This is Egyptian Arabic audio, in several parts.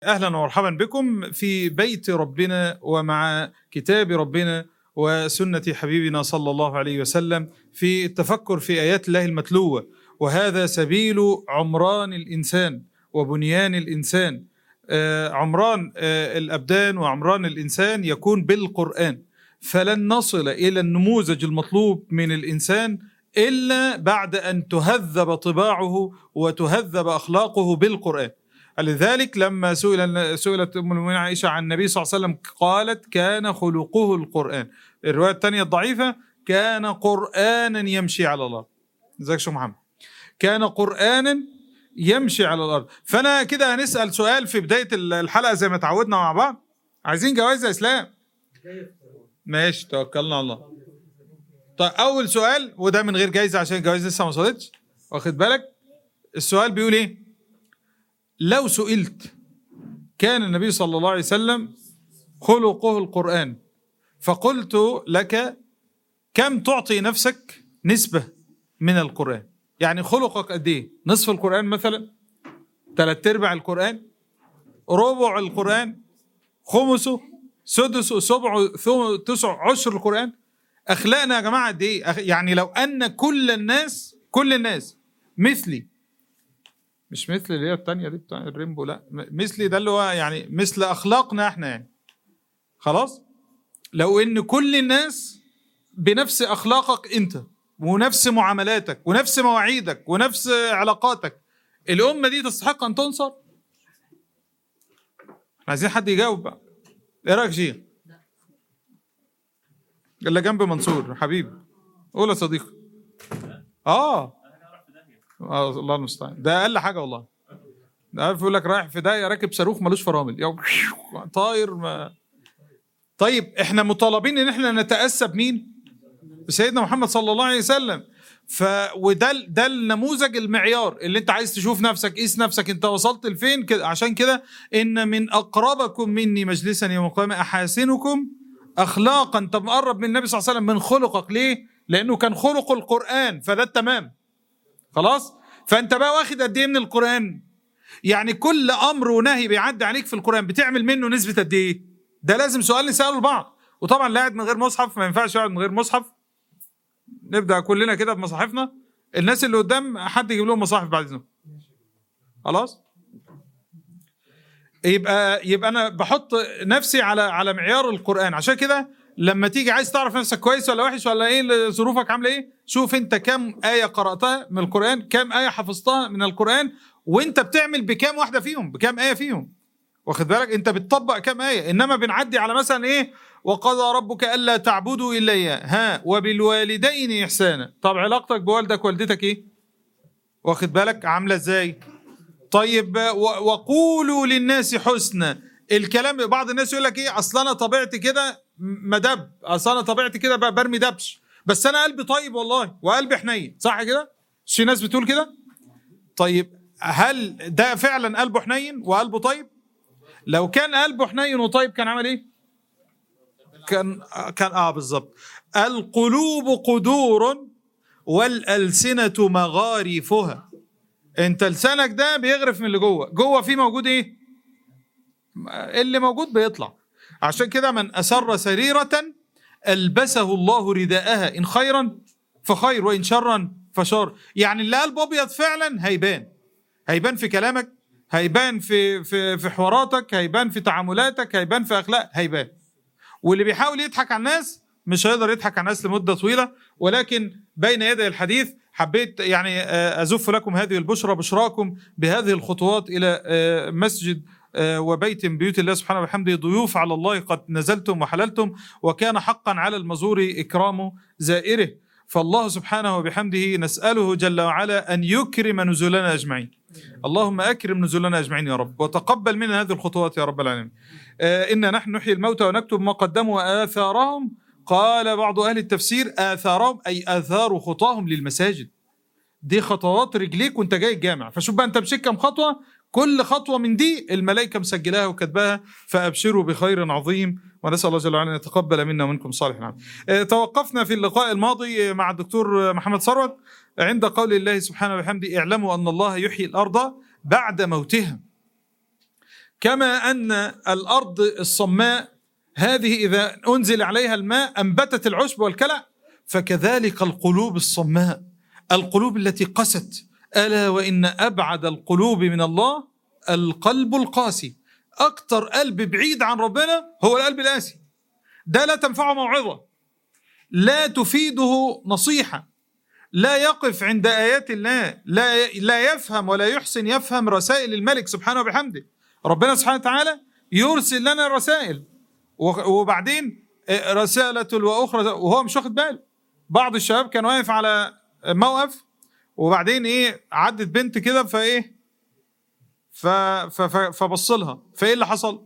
اهلا ومرحبا بكم في بيت ربنا ومع كتاب ربنا وسنه حبيبنا صلى الله عليه وسلم في التفكر في ايات الله المتلوه وهذا سبيل عمران الانسان وبنيان الانسان آه، عمران آه، الابدان وعمران الانسان يكون بالقران فلن نصل الى النموذج المطلوب من الانسان الا بعد ان تهذب طباعه وتهذب اخلاقه بالقران لذلك لما سئل سئلت ام المؤمنين عائشه عن النبي صلى الله عليه وسلم قالت كان خلقه القران الروايه الثانيه الضعيفه كان قرانا يمشي على الارض ازيك شو محمد كان قرانا يمشي على الارض فانا كده هنسال سؤال في بدايه الحلقه زي ما تعودنا مع بعض عايزين جوائز يا اسلام ماشي توكلنا على الله طيب اول سؤال وده من غير جايزه عشان الجوائز لسه ما وصلتش واخد بالك السؤال بيقول ايه لو سئلت كان النبي صلى الله عليه وسلم خلقه القرآن فقلت لك كم تعطي نفسك نسبة من القرآن يعني خلقك قد ايه نصف القرآن مثلا ثلاث ارباع القرآن ربع القرآن خمسه سدسه سبعه تسع عشر القرآن أخلاقنا يا جماعة قد ايه يعني لو أن كل الناس كل الناس مثلي مش مثل اللي هي التانية دي بتاع الريمبو لا مثلي ده اللي هو يعني مثل اخلاقنا احنا يعني خلاص لو ان كل الناس بنفس اخلاقك انت ونفس معاملاتك ونفس مواعيدك ونفس علاقاتك الامه دي تستحق ان تنصر عايزين حد يجاوب بقى ايه رايك شيخ اللي جنب منصور حبيبي قول يا صديقي اه آه الله المستعان ده اقل حاجه والله ده عارف يقول لك رايح في داهيه راكب صاروخ ملوش فرامل طاير ما طيب احنا مطالبين ان احنا نتاسى بمين؟ بسيدنا محمد صلى الله عليه وسلم ف وده ده النموذج المعيار اللي انت عايز تشوف نفسك قيس نفسك انت وصلت لفين كده عشان كده ان من اقربكم مني مجلسا يوم القيامه احاسنكم اخلاقا طب مقرب من النبي صلى الله عليه وسلم من خلقك ليه؟ لانه كان خلق القران فده التمام خلاص فانت بقى واخد قد ايه من القران يعني كل امر ونهي بيعدي عليك في القران بتعمل منه نسبه قد ايه ده لازم سؤال نساله لبعض وطبعا اللي قاعد من غير مصحف ما ينفعش يقعد من غير مصحف نبدا كلنا كده بمصاحفنا الناس اللي قدام حد يجيب لهم مصاحف بعد اذنكم خلاص يبقى يبقى انا بحط نفسي على على معيار القران عشان كده لما تيجي عايز تعرف نفسك كويس ولا وحش ولا ايه ظروفك عامله ايه شوف انت كم ايه قراتها من القران كم ايه حفظتها من القران وانت بتعمل بكام واحده فيهم بكام ايه فيهم واخد بالك انت بتطبق كام ايه انما بنعدي على مثلا ايه وقضى ربك الا تعبدوا الا اياه ها وبالوالدين احسانا طب علاقتك بوالدك والدتك ايه واخد بالك عامله ازاي طيب وقولوا للناس حسنا الكلام بعض الناس يقول لك ايه اصل انا طبيعتي كده مدب اصل انا طبيعتي كده برمي دبش بس انا قلبي طيب والله وقلبي حنين صح كده في ناس بتقول كده طيب هل ده فعلا قلبه حنين وقلبه طيب لو كان قلبه حنين وطيب كان عمل ايه كان كان اه بالظبط القلوب قدور والالسنه مغارفها انت لسانك ده بيغرف من اللي جوه جوه فيه موجود ايه اللي موجود بيطلع عشان كده من أسر سريرة ألبسه الله رداءها إن خيرا فخير وإن شرا فشر يعني اللي قلبه أبيض فعلا هيبان هيبان في كلامك هيبان في في في حواراتك هيبان في تعاملاتك هيبان في اخلاق هيبان واللي بيحاول يضحك على الناس مش هيقدر يضحك على الناس لمده طويله ولكن بين يدي الحديث حبيت يعني ازف لكم هذه البشرى بشراكم بهذه الخطوات الى مسجد وبيت من بيوت الله سبحانه وبحمده ضيوف على الله قد نزلتم وحللتم وكان حقا على المزور إكرام زائره فالله سبحانه وبحمده نسأله جل وعلا أن يكرم نزولنا أجمعين اللهم أكرم نزولنا أجمعين يا رب وتقبل منا هذه الخطوات يا رب العالمين آه إنا نحن نحيي الموتى ونكتب ما قدموا وآثارهم قال بعض أهل التفسير آثارهم أي آثار خطاهم للمساجد دي خطوات رجليك وانت جاي الجامع فشوف بقى انت مشيت كام خطوه كل خطوه من دي الملائكه مسجلاها وكاتباها فابشروا بخير عظيم ونسال الله جل وعلا ان يتقبل منا ومنكم صالح العمل. اه توقفنا في اللقاء الماضي مع الدكتور محمد ثروت عند قول الله سبحانه وبحمده اعلموا ان الله يحيي الارض بعد موتها. كما ان الارض الصماء هذه اذا انزل عليها الماء انبتت العشب والكلع فكذلك القلوب الصماء القلوب التي قست الا وان ابعد القلوب من الله القلب القاسي اكتر قلب بعيد عن ربنا هو القلب القاسي ده لا تنفعه موعظه لا تفيده نصيحه لا يقف عند ايات الله لا لا يفهم ولا يحسن يفهم رسائل الملك سبحانه وبحمده ربنا سبحانه وتعالى يرسل لنا رسائل وبعدين رسالة وأخرى وهو مش واخد باله بعض الشباب كان واقف على موقف وبعدين ايه عدت بنت كده فايه ف فبص لها فايه اللي حصل؟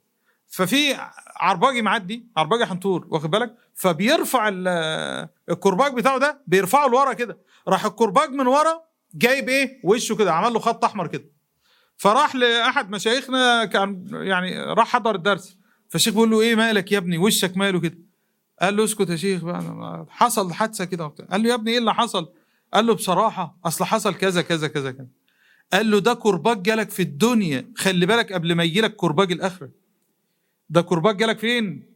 ففي عرباجي معدي عرباجي حنطور واخد بالك فبيرفع الكرباج بتاعه ده بيرفعه لورا كده راح الكرباج من ورا جايب ايه وشه كده عمل له خط احمر كده فراح لاحد مشايخنا كان يعني راح حضر الدرس فالشيخ بيقول له ايه مالك يا ابني وشك ماله كده قال له اسكت يا شيخ بقى حصل حادثه كده وبتاع قال له يا ابني ايه اللي حصل قال له بصراحه اصل حصل كذا كذا كذا كذا قال له ده كرباج جالك في الدنيا خلي بالك قبل ما يجي لك كرباج الاخره ده كرباج جالك فين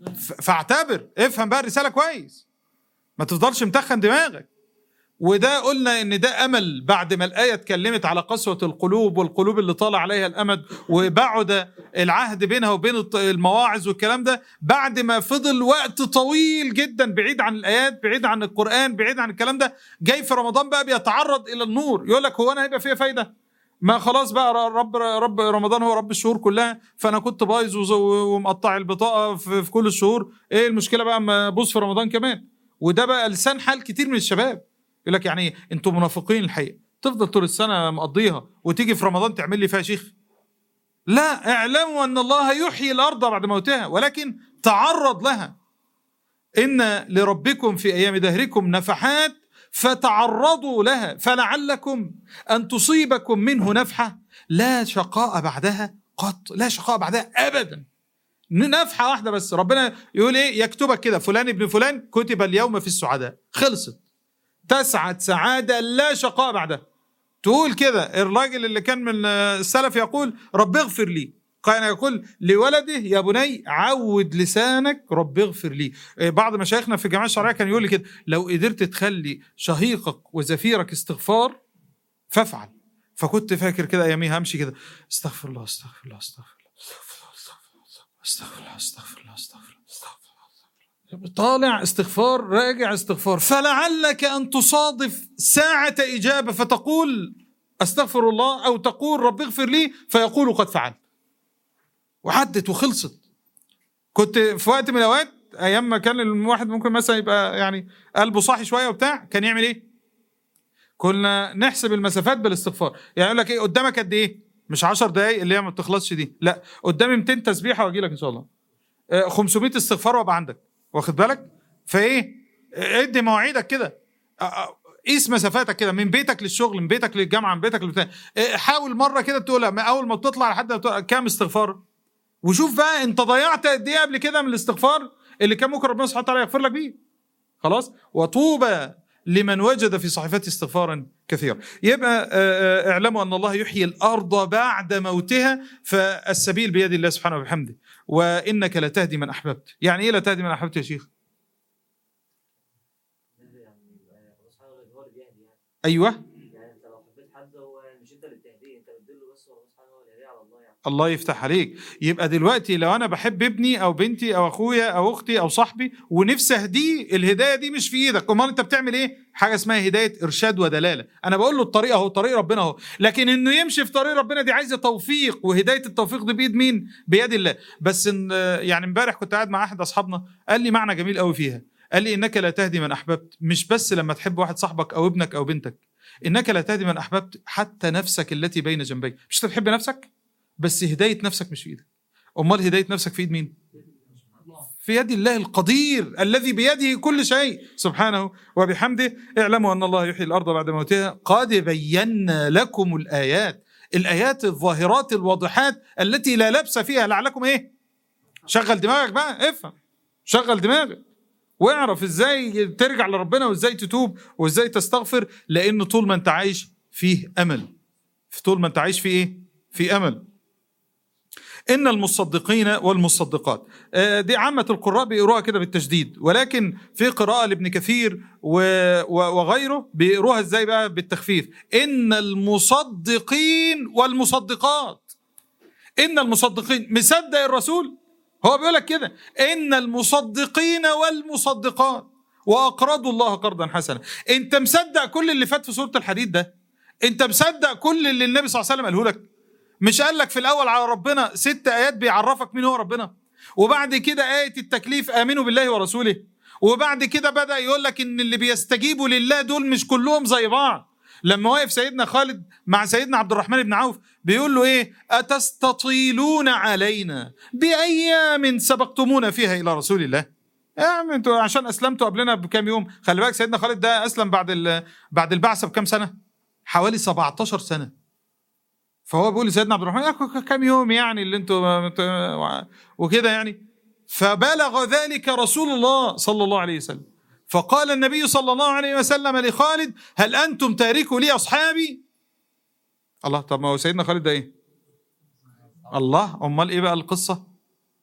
فاعتبر افهم بقى الرساله كويس ما تفضلش متخن دماغك وده قلنا ان ده امل بعد ما الايه اتكلمت على قسوه القلوب والقلوب اللي طال عليها الامد وبعد العهد بينها وبين المواعظ والكلام ده بعد ما فضل وقت طويل جدا بعيد عن الايات بعيد عن القران بعيد عن الكلام ده جاي في رمضان بقى بيتعرض الى النور يقول لك هو انا هيبقى فيها فايده ما خلاص بقى رب رب رمضان هو رب الشهور كلها فانا كنت بايظ ومقطع البطاقه في كل الشهور ايه المشكله بقى اما ابوظ في رمضان كمان وده بقى لسان حال كتير من الشباب يقول لك يعني انتوا منافقين الحقيقه تفضل طول السنه مقضيها وتيجي في رمضان تعمل لي فيها شيخ لا اعلموا ان الله يحيي الارض بعد موتها ولكن تعرض لها ان لربكم في ايام دهركم نفحات فتعرضوا لها فلعلكم ان تصيبكم منه نفحه لا شقاء بعدها قط لا شقاء بعدها ابدا نفحه واحده بس ربنا يقول ايه يكتبك كده فلان ابن فلان كتب اليوم في السعداء خلصت تسعد سعادة لا شقاء بعدها تقول كده الراجل اللي كان من السلف يقول رب اغفر لي كان يقول لولده يا بني عود لسانك رب اغفر لي بعض مشايخنا في الجماعه الشرعيه كان يقول لي كده لو قدرت تخلي شهيقك وزفيرك استغفار فافعل فكنت فاكر كده اياميها همشي كده استغفر الله استغفر الله استغفر الله استغفر الله استغفر الله استغفر الله طالع استغفار راجع استغفار فلعلك ان تصادف ساعة إجابة فتقول استغفر الله أو تقول رب اغفر لي فيقول قد فعلت وعدت وخلصت كنت في وقت من الأوقات أيام ما كان الواحد ممكن مثلا يبقى يعني قلبه صاحي شوية وبتاع كان يعمل إيه؟ كنا نحسب المسافات بالاستغفار يعني يقول لك إيه قدامك قد إيه؟ مش 10 دقايق اللي هي ما بتخلصش دي لا قدامي 200 تسبيحة وأجي لك إن شاء الله 500 استغفار وأبقى عندك واخد بالك فايه ادي مواعيدك كده قيس مسافاتك كده من بيتك للشغل من بيتك للجامعه من بيتك للبتاع حاول مره كده تقولها اول ما بتطلع لحد كام استغفار وشوف بقى انت ضيعت قد ايه قبل كده من الاستغفار اللي كان ممكن ربنا سبحانه وتعالى يغفر لك بيه خلاص وطوبى لمن وجد في صحيفته استغفارا كثيرا يبقى اعلموا ان الله يحيي الارض بعد موتها فالسبيل بيد الله سبحانه وبحمده وانك لتهدي من احببت يعني ايه لتهدي من احببت يا شيخ ايوه الله يفتح عليك يبقى دلوقتي لو انا بحب ابني او بنتي او اخويا او اختي او صاحبي ونفسي اهديه الهدايه دي مش في ايدك امال انت بتعمل ايه حاجه اسمها هدايه ارشاد ودلاله انا بقول له الطريق اهو طريق ربنا اهو لكن انه يمشي في طريق ربنا دي عايزه توفيق وهدايه التوفيق دي بايد مين بيد الله بس إن يعني امبارح كنت قاعد مع احد اصحابنا قال لي معنى جميل قوي فيها قال لي انك لا تهدي من احببت مش بس لما تحب واحد صاحبك او ابنك او بنتك انك لا تهدي من احببت حتى نفسك التي بين جنبيك مش انت بتحب نفسك بس هدايه نفسك مش في ايدك امال هدايه نفسك في ايد مين في يد الله القدير الذي بيده كل شيء سبحانه وبحمده اعلموا ان الله يحيي الارض بعد موتها قد بينا لكم الايات الايات الظاهرات الواضحات التي لا لبس فيها لعلكم ايه شغل دماغك بقى افهم شغل دماغك واعرف ازاي ترجع لربنا وازاي تتوب وازاي تستغفر لان طول ما انت عايش فيه امل طول ما انت عايش فيه ايه في امل إن المصدقين والمصدقات آه، دي عامة القراء بيقروها كده بالتشديد ولكن في قراءة لابن كثير و- و- وغيره بيقروها ازاي بقى بالتخفيف إن المصدقين والمصدقات إن المصدقين مصدق الرسول هو بيقول لك كده إن المصدقين والمصدقات وأقرضوا الله قرضا حسنا أنت مصدق كل اللي فات في سورة الحديد ده أنت مصدق كل اللي النبي صلى الله عليه وسلم قاله لك مش قال لك في الاول على ربنا ست ايات بيعرفك مين هو ربنا وبعد كده ايه التكليف امنوا بالله ورسوله وبعد كده بدا يقول لك ان اللي بيستجيبوا لله دول مش كلهم زي بعض لما واقف سيدنا خالد مع سيدنا عبد الرحمن بن عوف بيقول له ايه اتستطيلون علينا بايام سبقتمونا فيها الى رسول الله يا عم انتوا عشان اسلمتوا قبلنا بكام يوم خلي بالك سيدنا خالد ده اسلم بعد ال- بعد البعثه بكام سنه حوالي 17 سنه فهو بيقول لسيدنا عبد الرحمن يا ك- كام يوم يعني اللي انتوا مت- وكده يعني فبلغ ذلك رسول الله صلى الله عليه وسلم فقال النبي صلى الله عليه وسلم لخالد هل انتم تاركوا لي اصحابي الله طب ما هو سيدنا خالد ده ايه الله امال ايه بقى القصه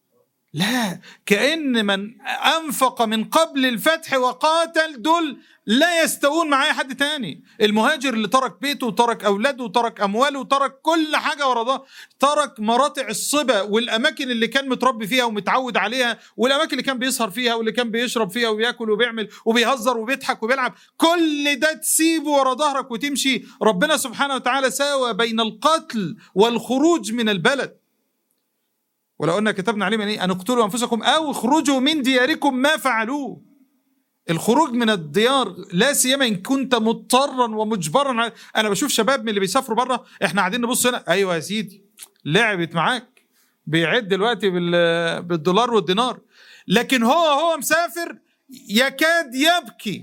لا كأن من أنفق من قبل الفتح وقاتل دول لا يستوون مع أي حد تاني المهاجر اللي ترك بيته وترك أولاده وترك أمواله وترك كل حاجة ورا ده ترك مراتع الصبا والأماكن اللي كان متربي فيها ومتعود عليها والأماكن اللي كان بيسهر فيها واللي كان بيشرب فيها وبياكل وبيعمل وبيهزر وبيضحك وبيلعب كل ده تسيبه ورا ظهرك وتمشي ربنا سبحانه وتعالى ساوى بين القتل والخروج من البلد ولو أن كتبنا عليهم أن إيه؟ أن اقتلوا أنفسكم أو اخرجوا من دياركم ما فعلوه الخروج من الديار لا سيما ان كنت مضطرا ومجبرا على- انا بشوف شباب من اللي بيسافروا بره احنا قاعدين نبص هنا ايوه يا سيدي لعبت معاك بيعد دلوقتي بال- بالدولار والدينار لكن هو هو مسافر يكاد يبكي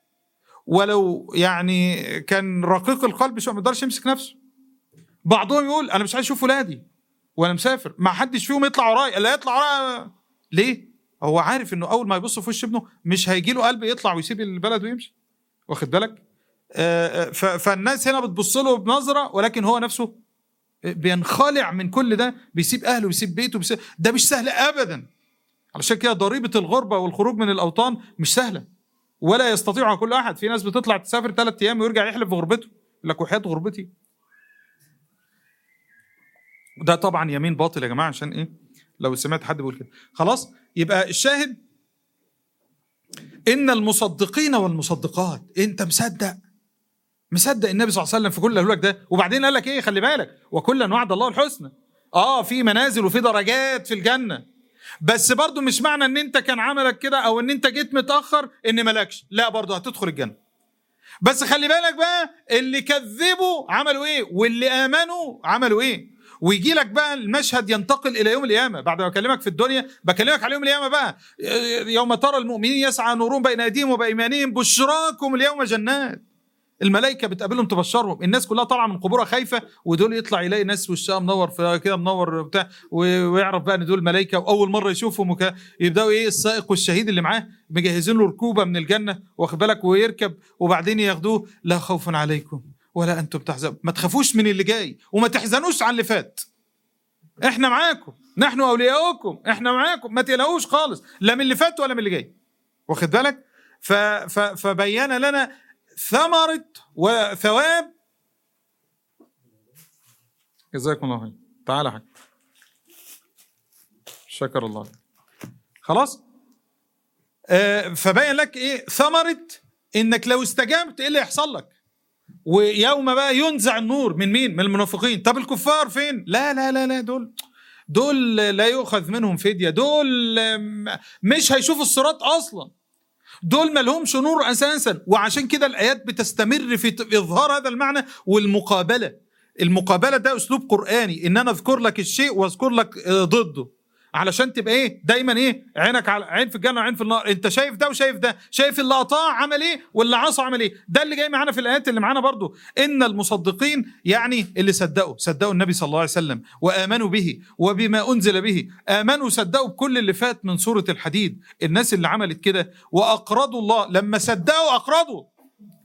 ولو يعني كان رقيق القلب شو ما يقدرش يمسك نفسه بعضهم يقول انا مش عايز اشوف ولادي وانا مسافر ما حدش فيهم يطلع ورايا لا يطلع ورايا ليه هو عارف انه اول ما يبص في وش ابنه مش هيجي له قلب يطلع ويسيب البلد ويمشي واخد بالك آه، آه، ف- فالناس هنا بتبص له بنظره ولكن هو نفسه بينخلع من كل ده بيسيب اهله ويسيب بيته بيسيب ده مش سهل ابدا علشان كده ضريبه الغربه والخروج من الاوطان مش سهله ولا يستطيعها كل احد في ناس بتطلع تسافر ثلاث ايام ويرجع يحلف في غربته يقول لك وحياه غربتي ده طبعا يمين باطل يا جماعه عشان ايه لو سمعت حد بيقول كده خلاص يبقى الشاهد ان المصدقين والمصدقات انت مصدق مصدق النبي صلى الله عليه وسلم في كل اللي قاله لك ده وبعدين قال لك ايه خلي بالك وكلا وعد الله الحسنى اه في منازل وفي درجات في الجنه بس برضو مش معنى ان انت كان عملك كده او ان انت جيت متاخر ان مالكش لا برضو هتدخل الجنه بس خلي بالك بقى اللي كذبوا عملوا ايه واللي امنوا عملوا ايه ويجي لك بقى المشهد ينتقل الى يوم القيامه بعد ما اكلمك في الدنيا بكلمك على يوم القيامه بقى يوم ترى المؤمنين يسعى نورهم بين ايديهم وبايمانهم بشراكم اليوم جنات الملائكه بتقابلهم تبشرهم الناس كلها طالعه من قبورها خايفه ودول يطلع يلاقي ناس وشها منور في كده منور بتاع و- ويعرف بقى ان دول ملائكه واول مره يشوفهم وك... يبداوا ايه السائق والشهيد اللي معاه مجهزين له ركوبه من الجنه واخد بالك ويركب وبعدين ياخدوه لا خوف عليكم ولا انتم تحزنون ما تخافوش من اللي جاي وما تحزنوش على اللي فات احنا معاكم نحن اولياؤكم احنا معاكم ما تقلقوش خالص لا من اللي فات ولا من اللي جاي واخد بالك ف... ف... فبين لنا ثمرة وثواب جزاكم الله خير تعالى حاج شكر الله خلاص آه فبين لك ايه ثمرة انك لو استجبت ايه اللي يحصل لك ويوم بقى ينزع النور من مين من المنافقين طب الكفار فين لا لا لا لا دول دول لا يؤخذ منهم فدية دول آم، مش هيشوفوا الصراط اصلا دول ما لهمش نور اساسا وعشان كده الايات بتستمر في ت- اظهار هذا المعنى والمقابله المقابله ده اسلوب قراني ان انا اذكر لك الشيء واذكر لك آه، ضده علشان تبقى ايه دايما ايه عينك على عين في الجنه وعين في النار انت شايف ده وشايف ده شايف اللي اطاع عمل ايه واللي عصى عمل ايه ده اللي جاي معانا في الايات اللي معانا برضو ان المصدقين يعني اللي صدقوا صدقوا النبي صلى الله عليه وسلم وامنوا به وبما انزل به امنوا صدقوا بكل اللي فات من سوره الحديد الناس اللي عملت كده واقرضوا الله لما صدقوا اقرضوا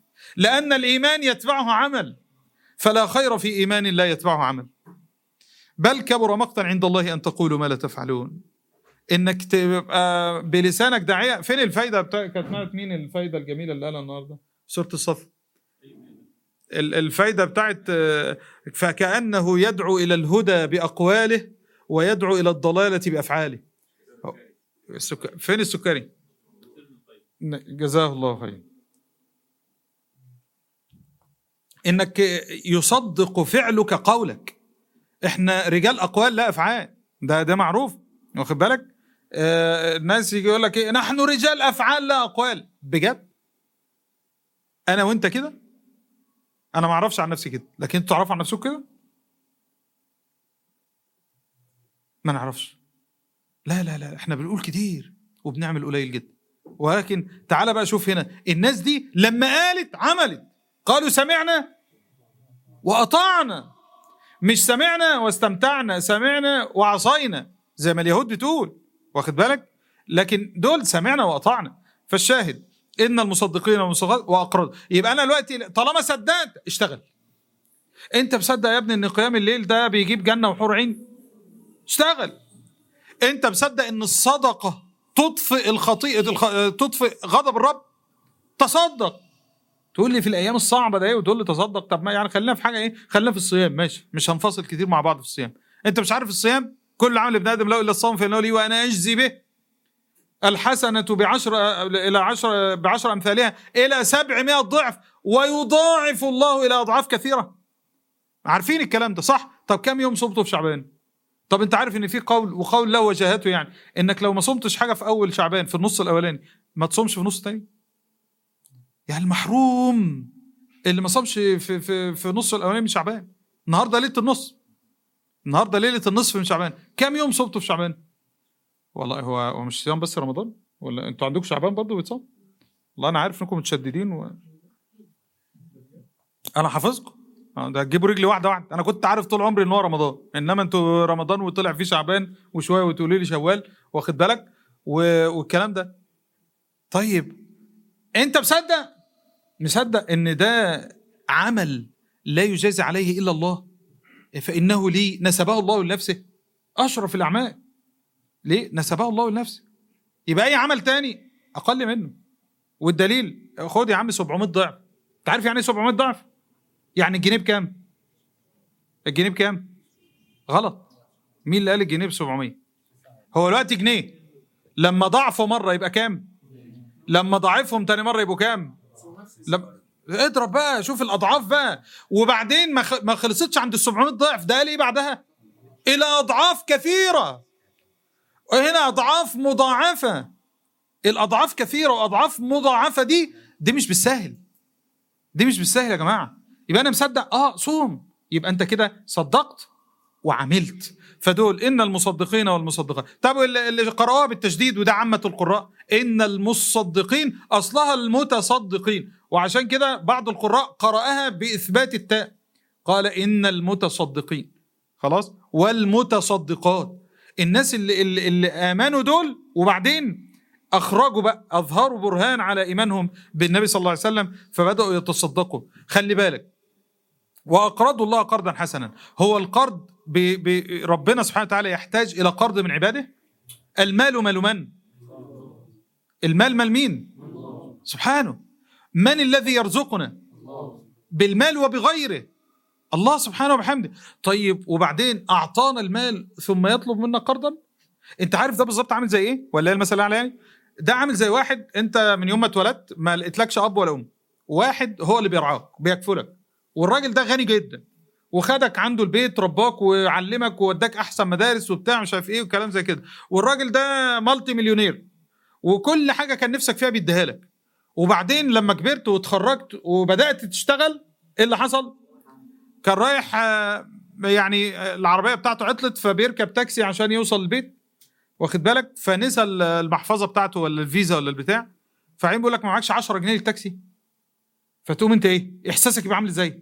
لان الايمان يتبعه عمل فلا خير في ايمان لا يتبعه عمل بل كبر مقتا عند الله ان تقولوا ما لا تفعلون انك تبقى بلسانك داعيه فين الفايده بتاع كانت مين الفايده الجميله اللي قالها النهارده سوره الصف الفايده بتاعت فكانه يدعو الى الهدى باقواله ويدعو الى الضلاله بافعاله فين السكري جزاه الله خير انك يصدق فعلك قولك احنا رجال اقوال لا افعال ده ده معروف واخد بالك آه الناس يجي يقول لك ايه نحن رجال افعال لا اقوال بجد انا وانت كده انا ما اعرفش عن نفسي كده لكن انتوا تعرفوا عن نفسكم كده ما نعرفش لا لا لا احنا بنقول كتير وبنعمل قليل جدا ولكن تعال بقى شوف هنا الناس دي لما قالت عملت قالوا سمعنا واطعنا مش سمعنا واستمتعنا سمعنا وعصينا زي ما اليهود بتقول واخد بالك لكن دول سمعنا واطعنا فالشاهد ان المصدقين والمصدقات واقرضوا يبقى انا دلوقتي طالما صدقت اشتغل انت مصدق يا ابني ان قيام الليل ده بيجيب جنه وحور عين اشتغل انت مصدق ان الصدقه تطفئ الخطيئه تطفئ غضب الرب تصدق تقول لي في الايام الصعبه ده ايه وتقول لي تصدق طب ما يعني خلينا في حاجه ايه خلينا في الصيام ماشي مش هنفصل كتير مع بعض في الصيام انت مش عارف الصيام كل عمل ابن ادم له الا الصوم فانه لي وانا اجزي به الحسنة بعشر إلى عشر بعشر أمثالها إلى سبعمائة ضعف ويضاعف الله إلى أضعاف كثيرة عارفين الكلام ده صح طب كم يوم صمتوا في شعبان طب انت عارف ان في قول وقول له وجهته يعني انك لو ما صمتش حاجه في اول شعبان في النص الاولاني ما تصومش في النص الثاني يعني المحروم اللي ما صامش في في في نص الاولاني من شعبان النهارده ليله النص النهارده ليله النصف من شعبان كم يوم صمتوا في شعبان والله هو هو مش صيام بس رمضان ولا انتوا عندكم شعبان برضه بيتصام والله انا عارف انكم متشددين و... انا حافظكم ده هتجيبوا رجلي واحده واحده انا كنت عارف طول عمري ان هو رمضان انما انتوا رمضان وطلع فيه شعبان وشويه وتقولي لي شوال واخد بالك و... والكلام ده طيب انت مصدق مصدق ان ده عمل لا يجازي عليه الا الله فانه لي نسبه الله لنفسه اشرف الاعمال ليه نسبه الله لنفسه يبقى اي عمل تاني اقل منه والدليل خد يا عم 700 ضعف انت عارف يعني ايه 700 ضعف يعني الجنيه بكام الجنيه بكام غلط مين اللي قال الجنيه ب 700 هو دلوقتي جنيه لما ضعفه مره يبقى كام لما ضاعفهم تاني مره يبقوا كام لما اضرب بقى شوف الاضعاف بقى وبعدين ما ما خلصتش عند ال 700 ضعف ده قال ايه بعدها الى اضعاف كثيره وهنا اضعاف مضاعفه الاضعاف كثيره واضعاف مضاعفه دي دي مش بالسهل دي مش بالسهل يا جماعه يبقى انا مصدق اه صوم يبقى انت كده صدقت وعملت فدول ان المصدقين والمصدقات طب اللي قرأوها بالتشديد وده عامة القراء ان المصدقين اصلها المتصدقين وعشان كده بعض القراء قرأها باثبات التاء قال ان المتصدقين خلاص والمتصدقات الناس اللي, اللي, اللي امنوا دول وبعدين اخرجوا بقى اظهروا برهان على ايمانهم بالنبي صلى الله عليه وسلم فبداوا يتصدقوا خلي بالك واقرضوا الله قرضا حسنا هو القرض ب ب ربنا سبحانه وتعالى يحتاج الى قرض من عباده المال مال من المال مال مين سبحانه من الذي يرزقنا بالمال وبغيره الله سبحانه وبحمده طيب وبعدين اعطانا المال ثم يطلب منا قرضا انت عارف ده بالظبط عامل زي ايه ولا ايه المثل على يعني ده عامل زي واحد انت من يوم ما اتولدت ما لقيتلكش اب ولا ام واحد هو اللي بيرعاك بيكفلك والراجل ده غني جدا وخدك عنده البيت رباك وعلمك ووداك احسن مدارس وبتاع مش عارف ايه وكلام زي كده والراجل ده مالتي مليونير وكل حاجه كان نفسك فيها بيديها لك وبعدين لما كبرت واتخرجت وبدات تشتغل ايه اللي حصل كان رايح يعني العربيه بتاعته عطلت فبيركب تاكسي عشان يوصل البيت واخد بالك فنسى المحفظه بتاعته ولا الفيزا ولا البتاع فعين بيقول لك ما معكش 10 جنيه للتاكسي فتقوم انت ايه احساسك يبقى عامل ازاي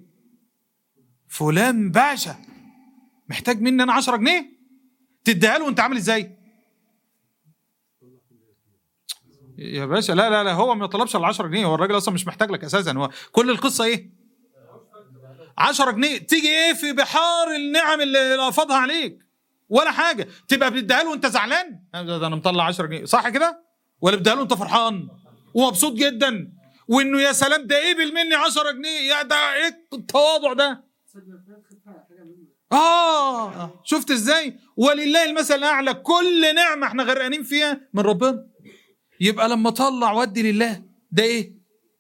فلان باشا محتاج مني انا 10 جنيه تديها له وانت عامل ازاي يا باشا لا لا لا هو ما طلبش ال 10 جنيه هو الراجل اصلا مش محتاج لك اساسا هو كل القصه ايه 10 جنيه تيجي ايه في بحار النعم اللي افاضها عليك ولا حاجه تبقى بتديها له وانت زعلان ده انا مطلع 10 جنيه صح كده ولا بتديها له وانت فرحان ومبسوط جدا وانه يا سلام ده قبل مني 10 جنيه يا ده ايه التواضع ده اه شفت ازاي ولله المثل الاعلى كل نعمه احنا غرقانين فيها من ربنا يبقى لما طلع ودي لله ده ايه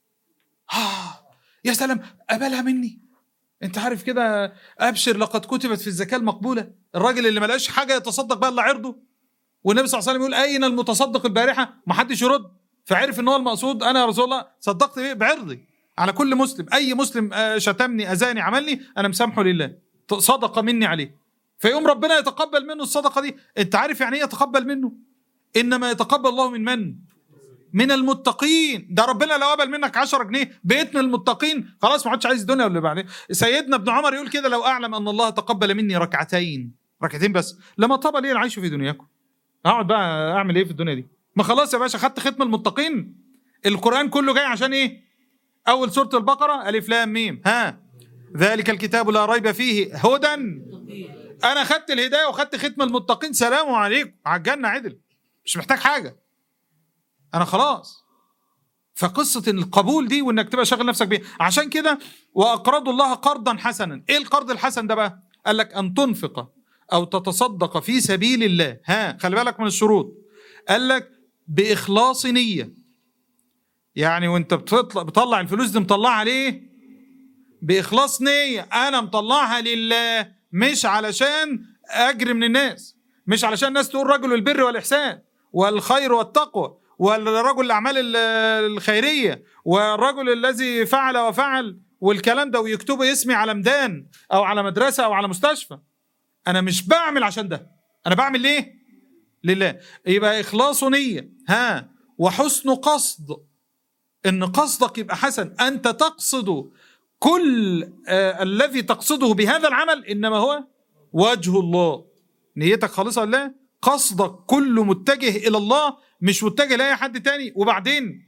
آه يا سلام قبلها مني انت عارف كده ابشر لقد كتبت في الزكاه المقبوله الراجل اللي ما لقاش حاجه يتصدق بها الا عرضه والنبي صلى الله عليه وسلم يقول اين المتصدق البارحه ما حدش يرد فعرف ان هو المقصود انا يا رسول الله صدقت بيه بعرضي على كل مسلم اي مسلم آه، شتمني اذاني عملني انا مسامحه لله صدقه مني عليه فيقوم ربنا يتقبل منه الصدقه دي انت عارف يعني ايه يتقبل منه انما يتقبل الله من من من المتقين ده ربنا لو قبل منك 10 جنيه بقيت من المتقين خلاص ما عادش عايز الدنيا واللي بعدين سيدنا ابن عمر يقول كده لو اعلم ان الله تقبل مني ركعتين ركعتين بس لما طاب لي العيش في دنياكم اقعد بقى اعمل ايه في الدنيا دي ما خلاص يا باشا خدت ختم المتقين القران كله جاي عشان ايه اول سوره البقره الف لام ميم ها ذلك الكتاب لا ريب فيه هدى انا خدت الهدايه وخدت ختم المتقين سلام عليكم على الجنه عدل مش محتاج حاجه انا خلاص فقصة القبول دي وانك تبقى شاغل نفسك بيها عشان كده واقرضوا الله قرضا حسنا ايه القرض الحسن ده بقى قال لك ان تنفق او تتصدق في سبيل الله ها خلي بالك من الشروط قال لك باخلاص نية يعني وانت بتطلع بتطلع الفلوس دي مطلعها ليه باخلاص نية انا مطلعها لله مش علشان اجري من الناس مش علشان الناس تقول رجل البر والاحسان والخير والتقوى والرجل الاعمال ال- الخيريه والرجل الذي فعل وفعل والكلام ده ويكتبوا اسمي على ميدان او على مدرسه او على مستشفى انا مش بعمل عشان ده انا بعمل ليه لله يبقى اخلاص نيه ها وحسن قصد ان قصدك يبقى حسن انت تقصد كل آه الذي تقصده بهذا العمل انما هو وجه الله نيتك خالصه لله قصدك كله متجه الى الله مش متجه لاي حد تاني وبعدين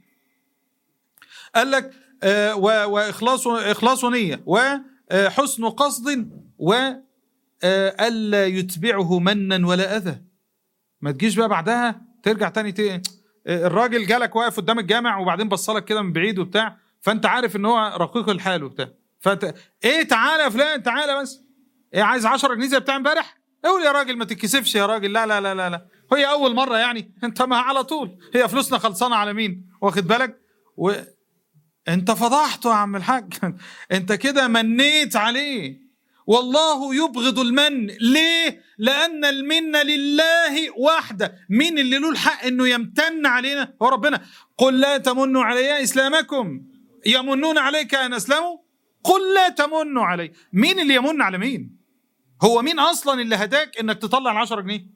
قال لك آه، و- واخلاص اخلاص نيه وحسن قصد و آه، الا يتبعه منا ولا اذى ما تجيش بقى بعدها ترجع تاني ت... آه، الراجل جالك واقف قدام الجامع وبعدين بصلك كده من بعيد وبتاع فانت عارف ان هو رقيق الحال وبتاع فت... ايه تعالى يا فلان تعالى بس ايه عايز 10 جنيه زي بتاع امبارح قول يا راجل ما تتكسفش يا راجل لا لا لا لا لا هي اول مره يعني انت ما على طول هي فلوسنا خلصانه على مين واخد بالك و... انت فضحته يا عم الحاج انت كده منيت عليه والله يبغض المن ليه لان المنه لله وحده مين اللي له الحق انه يمتن علينا هو ربنا قل لا تمنوا علي اسلامكم يمنون عليك ان اسلموا قل لا تمنوا علي مين اللي يمن على مين هو مين اصلا اللي هداك انك تطلع ال 10 جنيه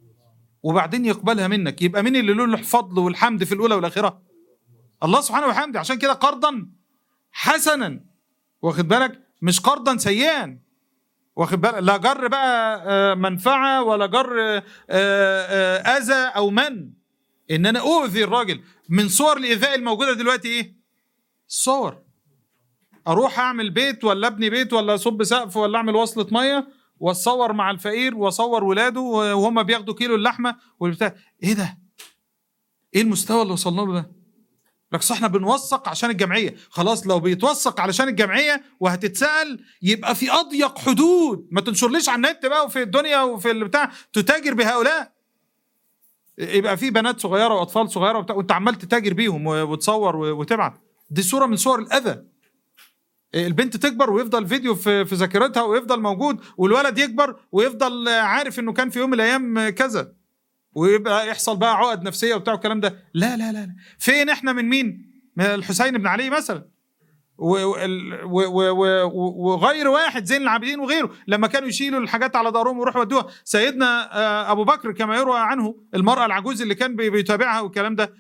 وبعدين يقبلها منك يبقى مين اللي له الفضل والحمد في الاولى والاخره الله سبحانه وبحمده عشان كده قرضا حسنا واخد بالك مش قرضا سيئا واخد بالك لا جر بقى آه، منفعه ولا جر آه، آه، اذى او من ان انا اؤذي الراجل من صور الايذاء الموجوده دلوقتي ايه الصور اروح اعمل بيت ولا ابني بيت ولا اصب سقف ولا اعمل وصله ميه واتصور مع الفقير واصور ولاده وهم بياخدوا كيلو اللحمه والبتاع ايه ده؟ ايه المستوى اللي وصلنا له ده؟ لك صح احنا بنوثق عشان الجمعيه خلاص لو بيتوثق علشان الجمعيه وهتتسال يبقى في اضيق حدود ما تنشرليش على النت بقى وفي الدنيا وفي البتاع تتاجر بهؤلاء يبقى في بنات صغيره واطفال صغيره وبتاع وانت عمال تتاجر بيهم و- وتصور و- وتبعت دي صوره من صور الاذى البنت تكبر ويفضل فيديو في في ذاكرتها ويفضل موجود والولد يكبر ويفضل عارف انه كان في يوم من الايام كذا ويبقى يحصل بقى عقد نفسيه وبتاع والكلام ده لا لا لا لا. فين احنا من مين من الحسين بن علي مثلا و- وال- و- و- و- وغير واحد زين العابدين وغيره لما كانوا يشيلوا الحاجات على ظهرهم ويروحوا يودوها سيدنا آه، ابو بكر كما يروى عنه المراه العجوز اللي كان بي- بيتابعها والكلام ده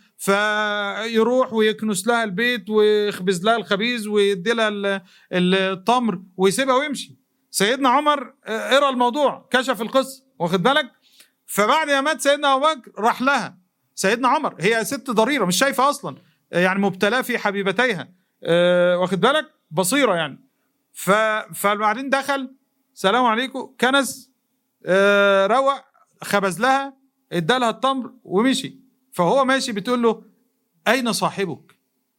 فيروح ويكنس لها البيت ويخبز لها الخبيز ويدي لها ال- التمر ويسيبها ويمشي سيدنا عمر آه، قرا الموضوع كشف القصه واخد بالك فبعد ما مات سيدنا ابو بكر راح لها سيدنا عمر هي ست ضريره مش شايفه اصلا يعني مبتلاه في حبيبتيها آه، واخد بالك بصيره يعني ف فبعدين دخل سلام عليكم كنس آه روق خبز لها ادى لها التمر ومشي فهو ماشي بتقول له اين صاحبك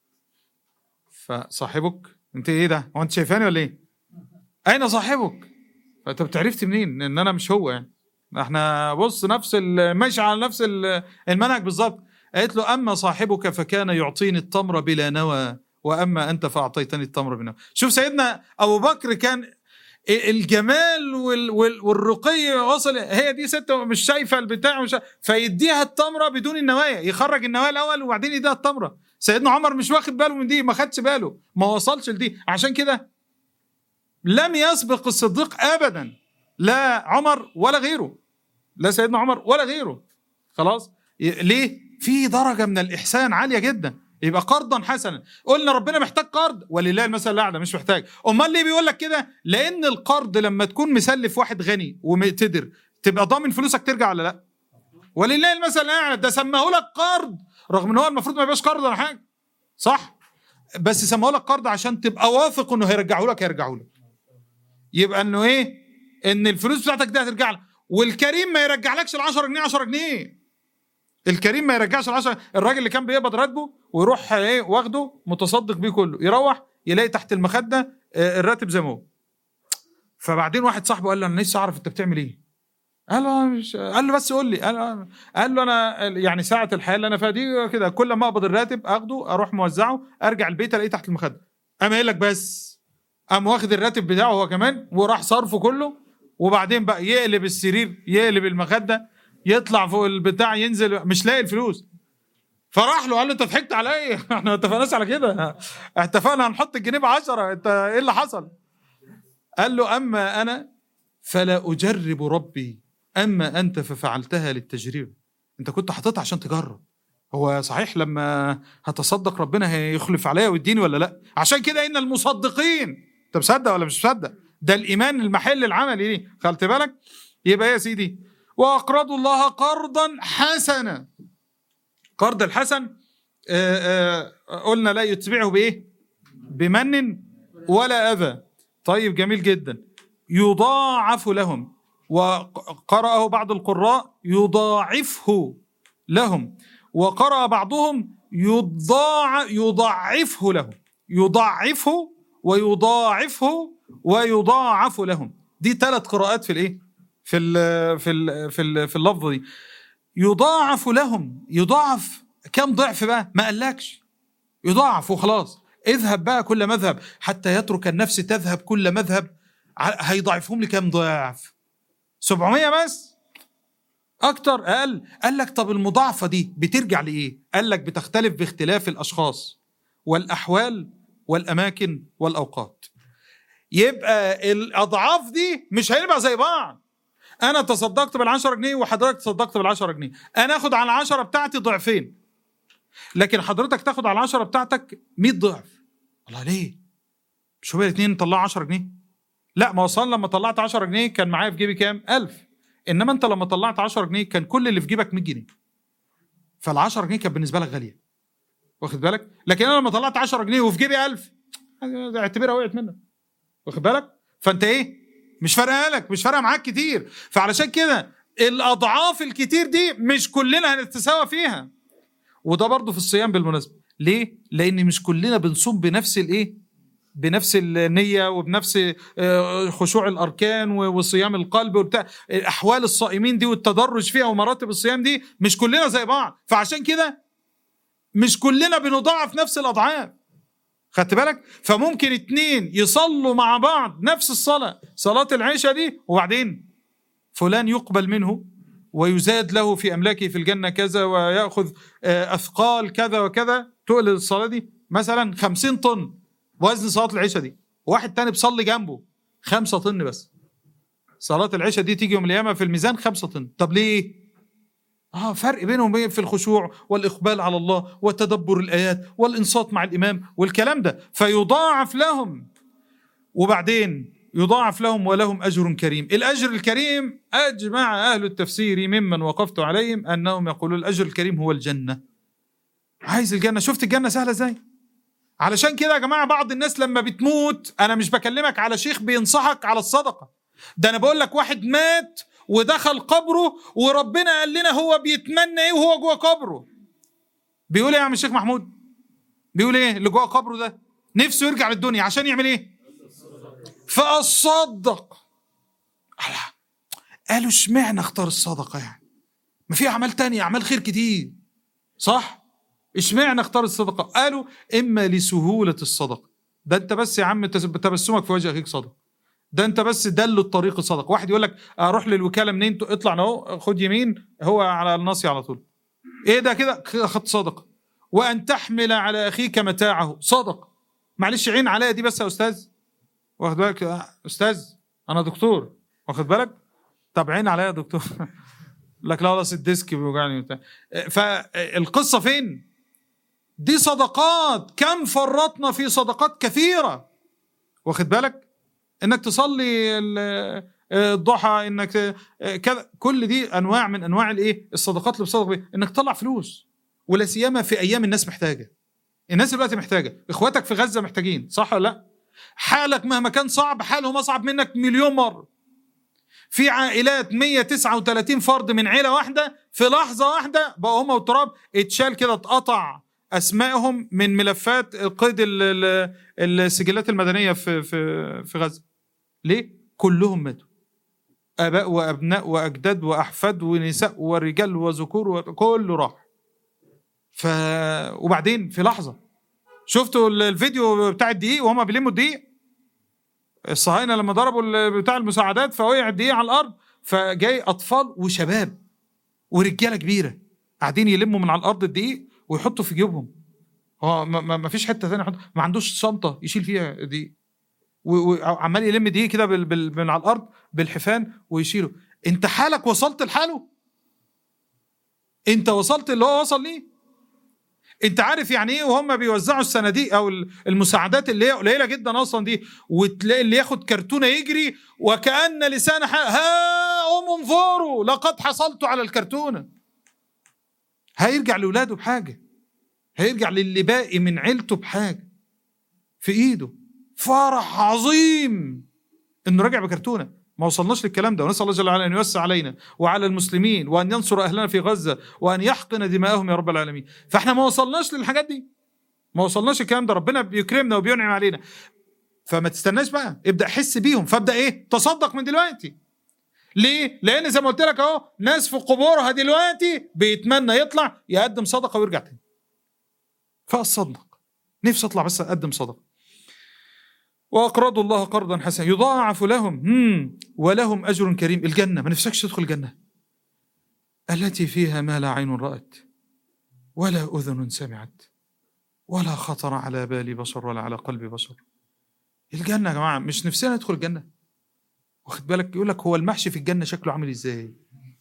فصاحبك انت ايه ده هو انت شايفاني ولا ايه اين صاحبك فانت بتعرفت منين ان انا مش هو يعني احنا بص نفس ال- ماشي على نفس ال- المنهج بالظبط قالت له اما صاحبك فكان يعطيني التمر بلا نوى واما انت فاعطيتني التمر بنوى شوف سيدنا ابو بكر كان الجمال وال وال والرقي وصل هي دي ست مش شايفه البتاع مش فيديها التمره بدون النوايا يخرج النوايا الاول وبعدين يديها التمره سيدنا عمر مش واخد باله من دي ما خدش باله ما وصلش لدي عشان كده لم يسبق الصديق ابدا لا عمر ولا غيره لا سيدنا عمر ولا غيره خلاص ي- ليه في درجه من الاحسان عاليه جدا يبقى قرضا حسنا قلنا ربنا محتاج قرض ولله المثل الاعلى مش محتاج امال ليه بيقول لك كده لان القرض لما تكون مسلف واحد غني ومقتدر تبقى ضامن فلوسك ترجع ولا لا ولله المثل الاعلى ده سماه لك قرض رغم ان هو المفروض ما يبقاش قرض ولا حاجه صح بس سماه لك قرض عشان تبقى واثق انه هيرجعه لك هيرجعه لك يبقى انه ايه ان الفلوس بتاعتك دي هترجع لك والكريم ما يرجعلكش ال 10 جنيه 10 جنيه الكريم ما يرجعش ال 10 الراجل اللي كان بيقبض راتبه ويروح ايه واخده متصدق بيه كله يروح يلاقي تحت المخده آه، الراتب زي ما هو فبعدين واحد صاحبه قال له انا نفسي اعرف انت بتعمل ايه قال له أنا مش قال له بس قول لي قال, قال له انا يعني ساعه الحياه اللي انا فيها دي كده كل ما اقبض الراتب اخده اروح موزعه ارجع البيت الاقيه تحت المخده قام قايل لك بس قام واخد الراتب بتاعه هو كمان وراح صرفه كله وبعدين بقى يقلب السرير يقلب المخده يطلع فوق البتاع ينزل مش لاقي الفلوس فراح له قال له انت ضحكت عليا احنا ما اتفقناش على كده اتفقنا هنحط الجنيه ب 10 انت ايه اللي حصل؟ قال له اما انا فلا اجرب ربي اما انت ففعلتها للتجربه انت كنت حاططها عشان تجرب هو صحيح لما هتصدق ربنا هيخلف عليا ويديني ولا لا عشان كده ان المصدقين انت مصدق ولا مش مصدق ده الايمان المحل العملي ليه خدت بالك يبقى يا سيدي واقرضوا الله قرضا حسنا قرض الحسن آه، آه، قلنا لا يتبعه بايه بمن ولا اذى طيب جميل جدا يضاعف لهم وقرأه بعض القراء يضاعفه لهم وقرأ بعضهم يضاع يضاعفه لهم يضاعفه ويضاعفه ويضاعف لهم دي ثلاث قراءات في الايه في ال في ال في ال في اللفظه دي يضاعف لهم يضاعف كم ضعف بقى ما قالكش يضاعف وخلاص اذهب بقى كل مذهب حتى يترك النفس تذهب كل مذهب ع- هيضاعفهم لي كام ضعف 700 بس اكتر اقل قال لك طب المضاعفه دي بترجع لايه قال لك بتختلف باختلاف الاشخاص والاحوال والاماكن والاوقات يبقى الاضعاف دي مش هيبقى زي بعض انا تصدقت بال10 جنيه وحضرتك تصدقت بال10 جنيه انا اخد على العشرة بتاعتي ضعفين لكن حضرتك تاخد على العشرة بتاعتك 100 ضعف الله ليه مش هما الاثنين طلعوا 10 جنيه لا ما وصل لما طلعت 10 جنيه كان معايا في جيبي كام 1000 انما انت لما طلعت 10 جنيه كان كل اللي في جيبك 100 جنيه فال10 جنيه كانت بالنسبه لك غاليه واخد بالك لكن انا لما طلعت 10 جنيه وفي جيبي 1000 اعتبرها وقعت منك واخد بالك فانت ايه مش فارقه لك مش فارقه معاك كتير فعلشان كده الاضعاف الكتير دي مش كلنا هنتساوى فيها وده برضه في الصيام بالمناسبه ليه لان مش كلنا بنصوم بنفس الايه بنفس النية وبنفس آه، خشوع الأركان و- وصيام القلب وبتاع أحوال الصائمين دي والتدرج فيها ومراتب الصيام دي مش كلنا زي بعض فعشان كده مش كلنا بنضاعف نفس الأضعاف خدت بالك فممكن اتنين يصلوا مع بعض نفس الصلاة صلاة العشاء دي وبعدين فلان يقبل منه ويزاد له في أملاكه في الجنة كذا ويأخذ آه، أثقال كذا وكذا تقل الصلاة دي مثلا خمسين طن وزن صلاة العشاء دي واحد تاني بيصلي جنبه خمسة طن بس صلاة العشاء دي تيجي يوم القيامة في الميزان خمسة طن طب ليه؟ اه فرق بينهم وبين في الخشوع والاقبال على الله وتدبر الايات والانصات مع الامام والكلام ده فيضاعف لهم وبعدين يضاعف لهم ولهم اجر كريم الاجر الكريم اجمع اهل التفسير ممن وقفت عليهم انهم يقولون الاجر الكريم هو الجنه عايز الجنه شفت الجنه سهله ازاي علشان كده يا جماعه بعض الناس لما بتموت انا مش بكلمك على شيخ بينصحك على الصدقه ده انا بقول لك واحد مات ودخل قبره وربنا قال لنا هو بيتمنى ايه وهو جوه قبره بيقول ايه يا عم الشيخ محمود بيقول ايه اللي جوه قبره ده نفسه يرجع للدنيا عشان يعمل ايه فاصدق الله. قالوا اشمعنى اختار الصدقه يعني ما في اعمال تانية اعمال خير كتير صح اشمعنى اختار الصدقه قالوا اما لسهوله الصدقه ده انت بس يا عم تس- تبسمك في وجه اخيك صدقه ده انت بس دل الطريق صدقه واحد يقول لك اروح للوكاله منين اطلع اهو خد يمين هو على الناصيه على طول ايه ده كده اخدت صدقه وان تحمل على اخيك متاعه صدقه معلش عين عليا دي بس يا استاذ واخد بالك يا استاذ انا دكتور واخد بالك طب عين عليا يا دكتور لك لا خلاص الديسك بيوجعني وبتاع فالقصه فين دي صدقات كم فرطنا في صدقات كثيره واخد بالك انك تصلي ال- الضحى انك كذا كل دي انواع من انواع الايه الصدقات اللي بتصدق بيها انك تطلع فلوس ولا سيما في ايام الناس محتاجه الناس دلوقتي محتاجه اخواتك في غزه محتاجين صح ولا لا حالك مهما كان صعب حالهم اصعب منك مليون مره في عائلات 139 فرد من عيله واحده في لحظه واحده بقوا هم والتراب اتشال كده اتقطع اسمائهم من ملفات قيد ال- ال- السجلات المدنيه في في في غزه ليه كلهم ماتوا اباء وابناء واجداد واحفاد ونساء ورجال وذكور وكله راح ف وبعدين في لحظه شفتوا ال- الفيديو بتاع الدقيق وهم بيلموا الدقيق الصهاينه لما ضربوا ال- بتاع المساعدات فوقع الدقيق على الارض فجاي اطفال وشباب ورجاله كبيره قاعدين يلموا من على الارض الدقيق ويحطوا في جيوبهم هو ما- ما ما فيش حته ثانيه يحط ما عندوش شنطه يشيل فيها دقيق و- وعمال يلم دقيق كده بال- بال- من على الارض بالحفان ويشيله انت حالك وصلت لحاله انت وصلت اللي هو وصل ليه انت عارف يعني ايه وهم بيوزعوا الصناديق او ال- المساعدات اللي هي قليله جدا اصلا دي وتلاقي اللي ياخد كرتونه يجري وكان لسان حال ها ام انظروا لقد حصلت على الكرتونه هيرجع لاولاده بحاجه هيرجع للي باقي من عيلته بحاجه في ايده فرح عظيم انه راجع بكرتونه ما وصلناش للكلام ده ونسال الله جل وعلا ان يوسع علينا وعلى المسلمين وان ينصر اهلنا في غزه وان يحقن دماءهم يا رب العالمين فاحنا ما وصلناش للحاجات دي ما وصلناش الكلام ده ربنا بيكرمنا وبينعم علينا فما تستناش بقى ابدا حس بيهم فابدا ايه تصدق من دلوقتي ليه لان زي ما قلت لك اهو ناس في قبورها دلوقتي بيتمنى يطلع يقدم صدقه ويرجع تاني فاصدق نفسي اطلع بس اقدم صدقه واقرضوا الله قرضا حسنا يضاعف لهم مم. ولهم اجر كريم الجنه ما نفسكش تدخل الجنه التي فيها ما لا عين رات ولا اذن سمعت ولا خطر على بال بشر ولا على قلب بشر الجنه يا جماعه مش نفسنا ندخل الجنه واخد بالك يقول لك هو المحشي في الجنه شكله عامل ازاي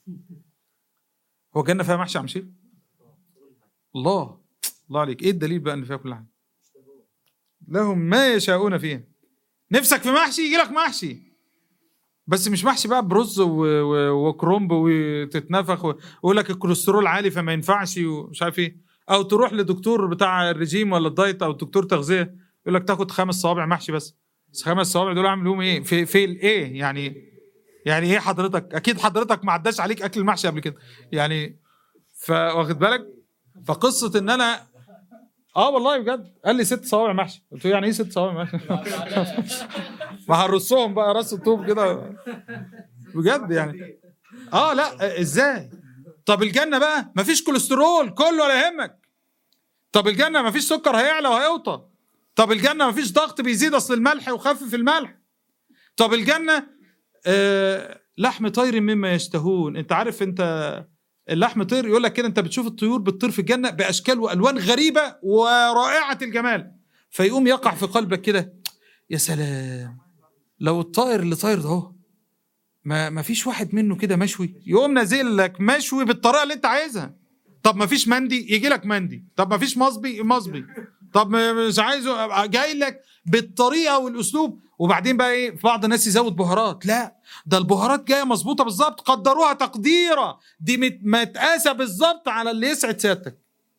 هو الجنه فيها محشي يا عم شيخ الله الله عليك ايه الدليل بقى ان فيها كل حاجه لهم ما يشاءون فيها نفسك في محشي يجي لك محشي بس مش محشي بقى برز و- و- وكرنب وتتنفخ و- ويقول لك الكوليسترول عالي فما ينفعش ومش عارف ايه او تروح لدكتور بتاع الرجيم ولا الدايت او دكتور تغذيه يقول لك تاخد خمس صوابع محشي بس بس خمس صوابع دول اعمل لهم ايه في في الايه يعني يعني ايه حضرتك اكيد حضرتك ما عداش عليك اكل المحشي قبل كده يعني فواخد بالك فقصه ان انا اه والله بجد قال لي ست صوابع محشي قلت له يعني ايه ست صوابع محشي ما هرصهم بقى راس الطوب كده بجد يعني اه لا ازاي طب الجنه بقى مفيش كوليسترول كله ولا يهمك طب الجنه مفيش سكر هيعلى وهيوطى طب الجنه مفيش ضغط بيزيد اصل الملح وخفف الملح طب الجنه آه لحم طير مما يشتهون انت عارف انت اللحم طير يقول لك كده انت بتشوف الطيور بتطير في الجنه باشكال والوان غريبه ورائعه الجمال فيقوم يقع في قلبك كده يا سلام لو الطائر اللي طاير ده اهو ما ما فيش واحد منه كده مشوي يقوم نازل لك مشوي بالطريقه اللي انت عايزها طب ما فيش مندي يجي لك مندي طب ما فيش مصبي مصبي طب ما- مش عايزه جاي لك بالطريقه والاسلوب وبعدين بقى ايه في بعض الناس يزود بهارات لا ده البهارات جايه مظبوطه بالظبط قدروها تقديرا دي مت- متقاسه بالظبط على اللي يسعد سيادتك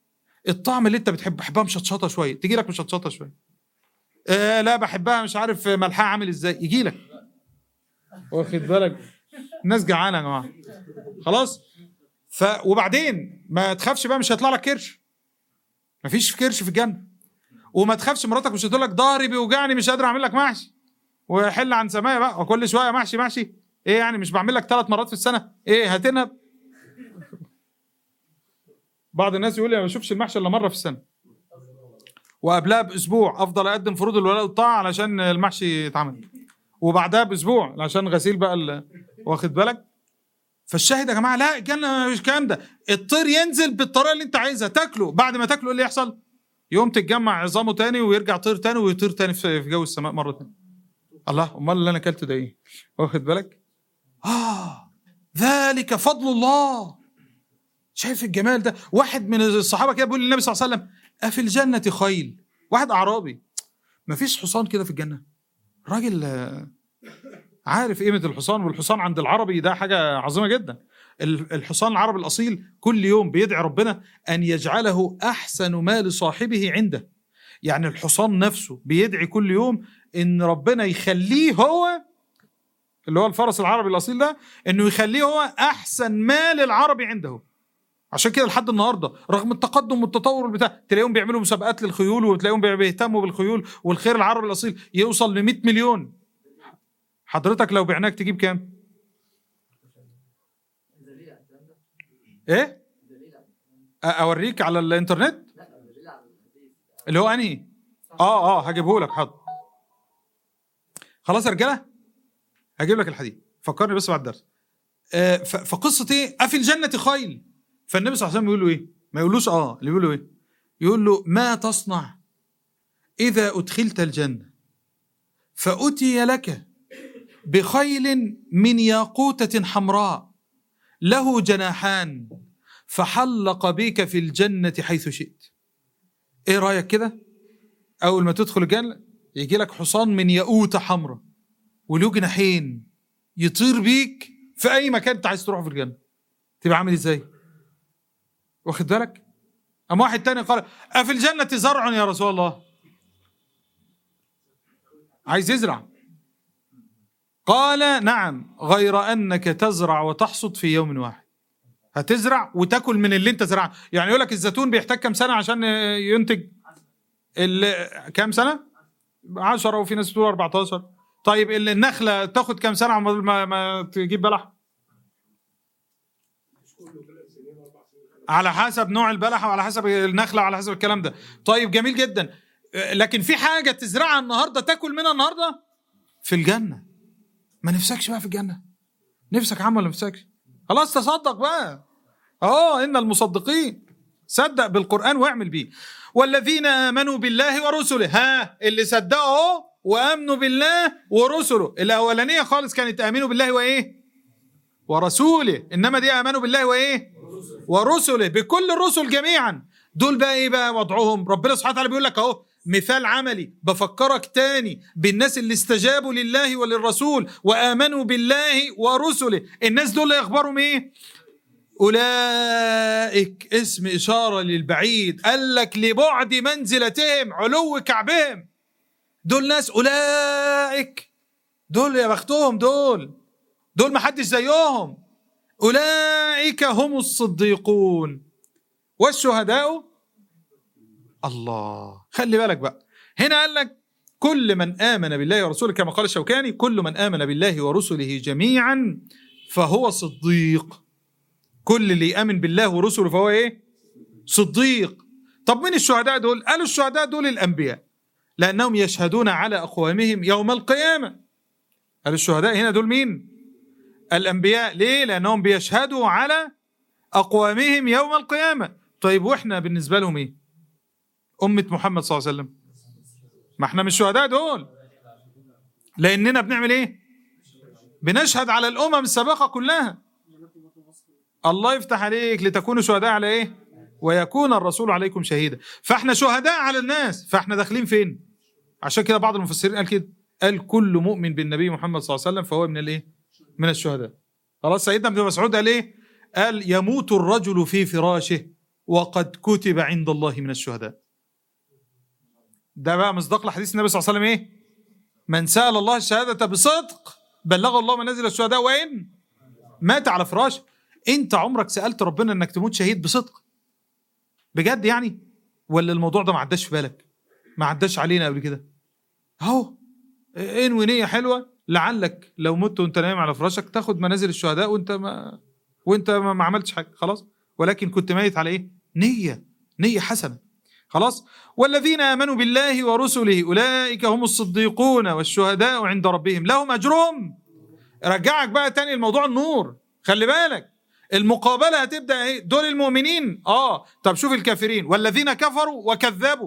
الطعم اللي انت بتحب بحبها مشطشطه شويه تيجي لك مشطشطه شويه آه لا بحبها مش عارف ملحها عامل ازاي يجي لك واخد بالك الناس جعانه يا جماعه خلاص ف وبعدين ما تخافش بقى مش هيطلع لك كرش مفيش كرش في الجنه وما تخافش مراتك مش هتقول لك ظهري بيوجعني مش قادر اعمل لك محشي وحل عن سماية بقى وكل شويه محشي محشي ايه يعني مش بعمل لك ثلاث مرات في السنه ايه هتنهب بعض الناس يقول لي ما بشوفش المحشي الا مره في السنه وقبلها باسبوع افضل اقدم فروض الولاء والطاعه علشان المحشي يتعمل وبعدها باسبوع عشان غسيل بقى ال- واخد بالك فالشاهد يا جماعه لا الجنه مش الكلام ده الطير ينزل بالطريقه اللي انت عايزها تاكله بعد ما تاكله ايه اللي يحصل يوم تتجمع عظامه تاني ويرجع طير تاني ويطير تاني في في جو السماء مره تانية الله امال اللي انا اكلته ده ايه واخد بالك اه ذلك فضل الله شايف الجمال ده واحد من الصحابه كده بيقول للنبي صلى الله عليه وسلم افي الجنه خيل واحد اعرابي مفيش حصان كده في الجنه راجل آه، عارف قيمه الحصان والحصان عند العربي ده حاجه عظيمه جدا ال- الحصان العربي الاصيل كل يوم بيدعي ربنا ان يجعله احسن ما لصاحبه عنده يعني الحصان نفسه بيدعي كل يوم ان ربنا يخليه هو اللي هو الفرس العربي الاصيل ده انه يخليه هو احسن ما للعربي عنده عشان كده لحد النهارده رغم التقدم والتطور بتاع تلاقيهم بيعملوا مسابقات للخيول وتلاقيهم بي- بيهتموا بالخيول والخير العربي الاصيل يوصل ل 100 مليون حضرتك لو بعناك تجيب كام؟ ايه؟ أ- اوريك على الانترنت؟ اللي هو انهي؟ اه اه هجيبه لك حاضر خلاص يا رجاله هجيب لك الحديث فكرني بس بعد الدرس آه ف- فقصه ايه؟ افي الجنه خيل فالنبي صلى الله عليه وسلم يقول له ايه؟ ما يقولوش اه اللي يقول له ايه؟ يقول له ما تصنع اذا ادخلت الجنه فاتي لك بخيل من ياقوته حمراء له جناحان فحلق بك في الجنه حيث شئت. ايه رايك كده؟ اول ما تدخل الجنه يجي لك حصان من ياقوته حمراء وله جناحين يطير بيك في اي مكان انت عايز تروحه في الجنه. تبقى عامل ازاي؟ واخد بالك؟ أما واحد تاني قال أفي الجنة زرع يا رسول الله عايز يزرع قال نعم غير أنك تزرع وتحصد في يوم واحد هتزرع وتاكل من اللي انت زرعه يعني يقول لك الزيتون بيحتاج كام سنة عشان ينتج ال- كام سنة 10 وفي ناس بتقول 14 طيب النخلة تاخد كام سنة عمال ما, ما تجيب بلح على حسب نوع البلح وعلى حسب النخله وعلى حسب الكلام ده طيب جميل جدا لكن في حاجه تزرعها النهارده تاكل منها النهارده في الجنه ما نفسكش بقى في الجنه نفسك عم ولا نفسكش خلاص تصدق بقى اه ان المصدقين صدق بالقران واعمل بيه والذين امنوا بالله ورسله ها اللي صدقوا وامنوا بالله ورسله الاولانيه خالص كانت امنوا بالله وايه ورسوله انما دي امنوا بالله وايه ورسله بكل الرسل جميعا دول بقى ايه بقى وضعهم ربنا سبحانه وتعالى بيقول لك اهو مثال عملي بفكرك تاني بالناس اللي استجابوا لله وللرسول وامنوا بالله ورسله الناس دول اخبارهم ايه اولئك اسم اشاره للبعيد قال لك لبعد منزلتهم علو كعبهم دول ناس اولئك دول يا بختهم دول دول ما حدش زيهم أولئك هم الصديقون والشهداء الله خلي بالك بقى هنا قال لك كل من آمن بالله ورسوله كما قال الشوكاني كل من آمن بالله ورسله جميعا فهو صديق كل اللي يآمن بالله ورسله فهو ايه صديق طب مين الشهداء دول قالوا الشهداء دول الأنبياء لأنهم يشهدون على أقوامهم يوم القيامة قالوا الشهداء هنا دول مين الأنبياء ليه؟ لأنهم بيشهدوا على أقوامهم يوم القيامة طيب وإحنا بالنسبة لهم إيه؟ أمة محمد صلى الله عليه وسلم ما إحنا مش شهداء دول لأننا بنعمل إيه؟ بنشهد على الأمم السابقة كلها الله يفتح عليك لتكونوا شهداء على إيه؟ ويكون الرسول عليكم شهيدا فإحنا شهداء على الناس فإحنا داخلين فين؟ عشان كده بعض المفسرين قال كده قال كل مؤمن بالنبي محمد صلى الله عليه وسلم فهو من الإيه؟ من الشهداء خلاص سيدنا ابن مسعود قال ايه قال يموت الرجل في فراشه وقد كتب عند الله من الشهداء ده بقى مصداق لحديث النبي صلى الله عليه وسلم ايه من سأل الله الشهادة بصدق بلغ الله منازل الشهداء وإن مات على فراشه انت عمرك سألت ربنا انك تموت شهيد بصدق بجد يعني ولا الموضوع ده ما عداش في بالك ما عداش علينا قبل كده اهو انوي نية حلوة لعلك لو مت وانت نايم على فراشك تاخد منازل الشهداء وانت ما وانت ما, ما عملتش حاجة خلاص ولكن كنت ميت على ايه نية نية حسنة خلاص والذين امنوا بالله ورسله اولئك هم الصديقون والشهداء عند ربهم لهم اجرهم رجعك بقى تاني الموضوع النور خلي بالك المقابله هتبدا ايه دول المؤمنين اه طب شوف الكافرين والذين كفروا وكذبوا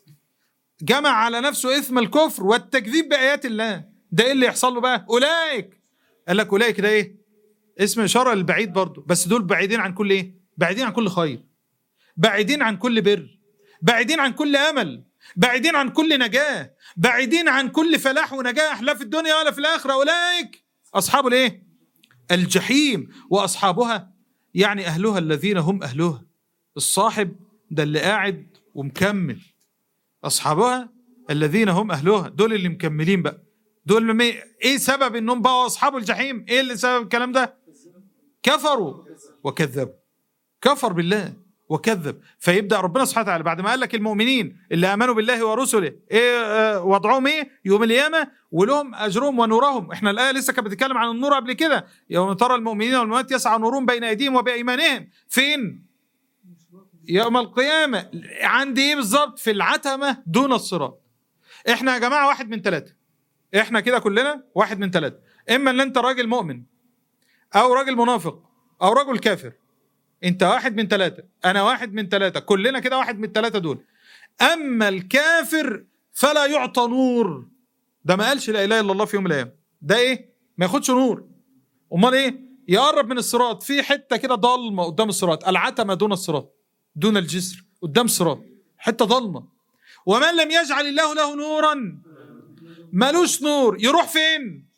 جمع على نفسه اثم الكفر والتكذيب بايات الله ده ايه اللي يحصل له بقى اولئك قال لك اولئك ده ايه اسم اشاره للبعيد برضه بس دول بعيدين عن كل ايه بعيدين عن كل خير بعيدين عن كل بر بعيدين عن كل امل بعيدين عن كل نجاه بعيدين عن كل فلاح ونجاح لا في الدنيا ولا في الاخره اولئك اصحاب الايه الجحيم واصحابها يعني اهلها الذين هم اهلها الصاحب ده اللي قاعد ومكمل اصحابها الذين هم اهلها دول اللي مكملين بقى دول مي... ايه سبب انهم بقوا اصحاب الجحيم ايه اللي سبب الكلام ده كفروا وكذبوا كفر بالله وكذب فيبدا ربنا سبحانه وتعالى بعد ما قال لك المؤمنين اللي امنوا بالله ورسله ايه آه وضعهم ايه يوم القيامه ولهم اجرهم ونورهم احنا الايه لسه كانت بتتكلم عن النور قبل كده يوم ترى المؤمنين والمؤمنات يسعى نورهم بين ايديهم وبايمانهم فين يوم القيامه عند ايه بالظبط في العتمه دون الصراط احنا يا جماعه واحد من ثلاثه احنا كده كلنا واحد من ثلاثه اما ان انت راجل مؤمن او راجل منافق او رجل كافر انت واحد من ثلاثة انا واحد من ثلاثة كلنا كده واحد من الثلاثة دول اما الكافر فلا يعطى نور ده ما قالش لا اله الا الله في يوم من الايام ده ايه ما ياخدش نور امال ايه يقرب من الصراط في حته كده ضلمه قدام الصراط العتمه دون الصراط دون الجسر قدام الصراط حته ضلمه ومن لم يجعل الله له نورا ملوش نور يروح فين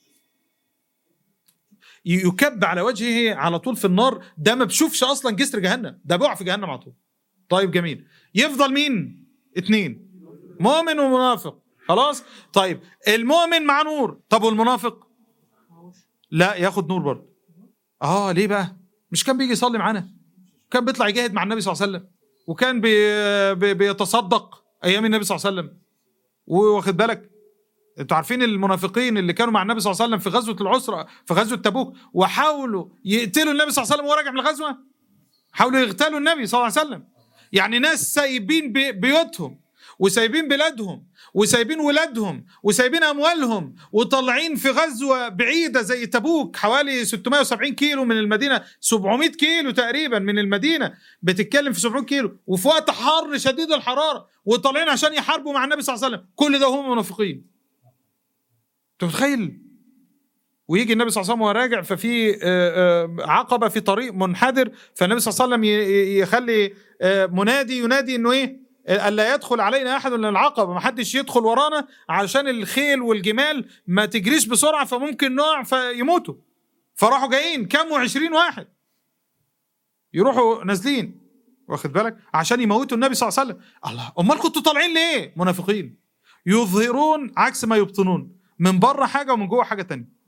يكب على وجهه على طول في النار ده ما بشوفش اصلا جسر جهنم ده بيقع في جهنم على طول طيب جميل يفضل مين اتنين مؤمن ومنافق خلاص طيب المؤمن مع نور طب والمنافق لا ياخد نور برضه اه ليه بقى مش كان بيجي يصلي معانا كان بيطلع يجاهد مع النبي صلى الله عليه وسلم وكان بي بي بيتصدق ايام النبي صلى الله عليه وسلم واخد بالك انتوا عارفين المنافقين اللي كانوا مع النبي صلى الله عليه وسلم في غزوه العسره في غزوه تبوك وحاولوا يقتلوا النبي صلى الله عليه وسلم وهو راجع من الغزوه حاولوا يغتالوا النبي صلى الله عليه وسلم يعني ناس سايبين بيوتهم وسايبين بلادهم وسايبين ولادهم وسايبين اموالهم وطالعين في غزوه بعيده زي تبوك حوالي 670 كيلو من المدينه 700 كيلو تقريبا من المدينه بتتكلم في 700 كيلو وفي وقت حر شديد الحراره وطالعين عشان يحاربوا مع النبي صلى الله عليه وسلم كل ده هم منافقين انت متخيل ويجي النبي صلى الله عليه وسلم وهو راجع ففي عقبه في طريق منحدر فالنبي صلى الله عليه وسلم يخلي منادي ينادي انه ايه الا يدخل علينا احد من العقبه ما حدش يدخل ورانا علشان الخيل والجمال ما تجريش بسرعه فممكن نقع فيموتوا فراحوا جايين كام وعشرين واحد يروحوا نازلين واخد بالك عشان يموتوا النبي صلى الله عليه وسلم الله امال كنتوا طالعين ليه منافقين يظهرون عكس ما يبطنون من بره حاجه ومن جوه حاجه تانية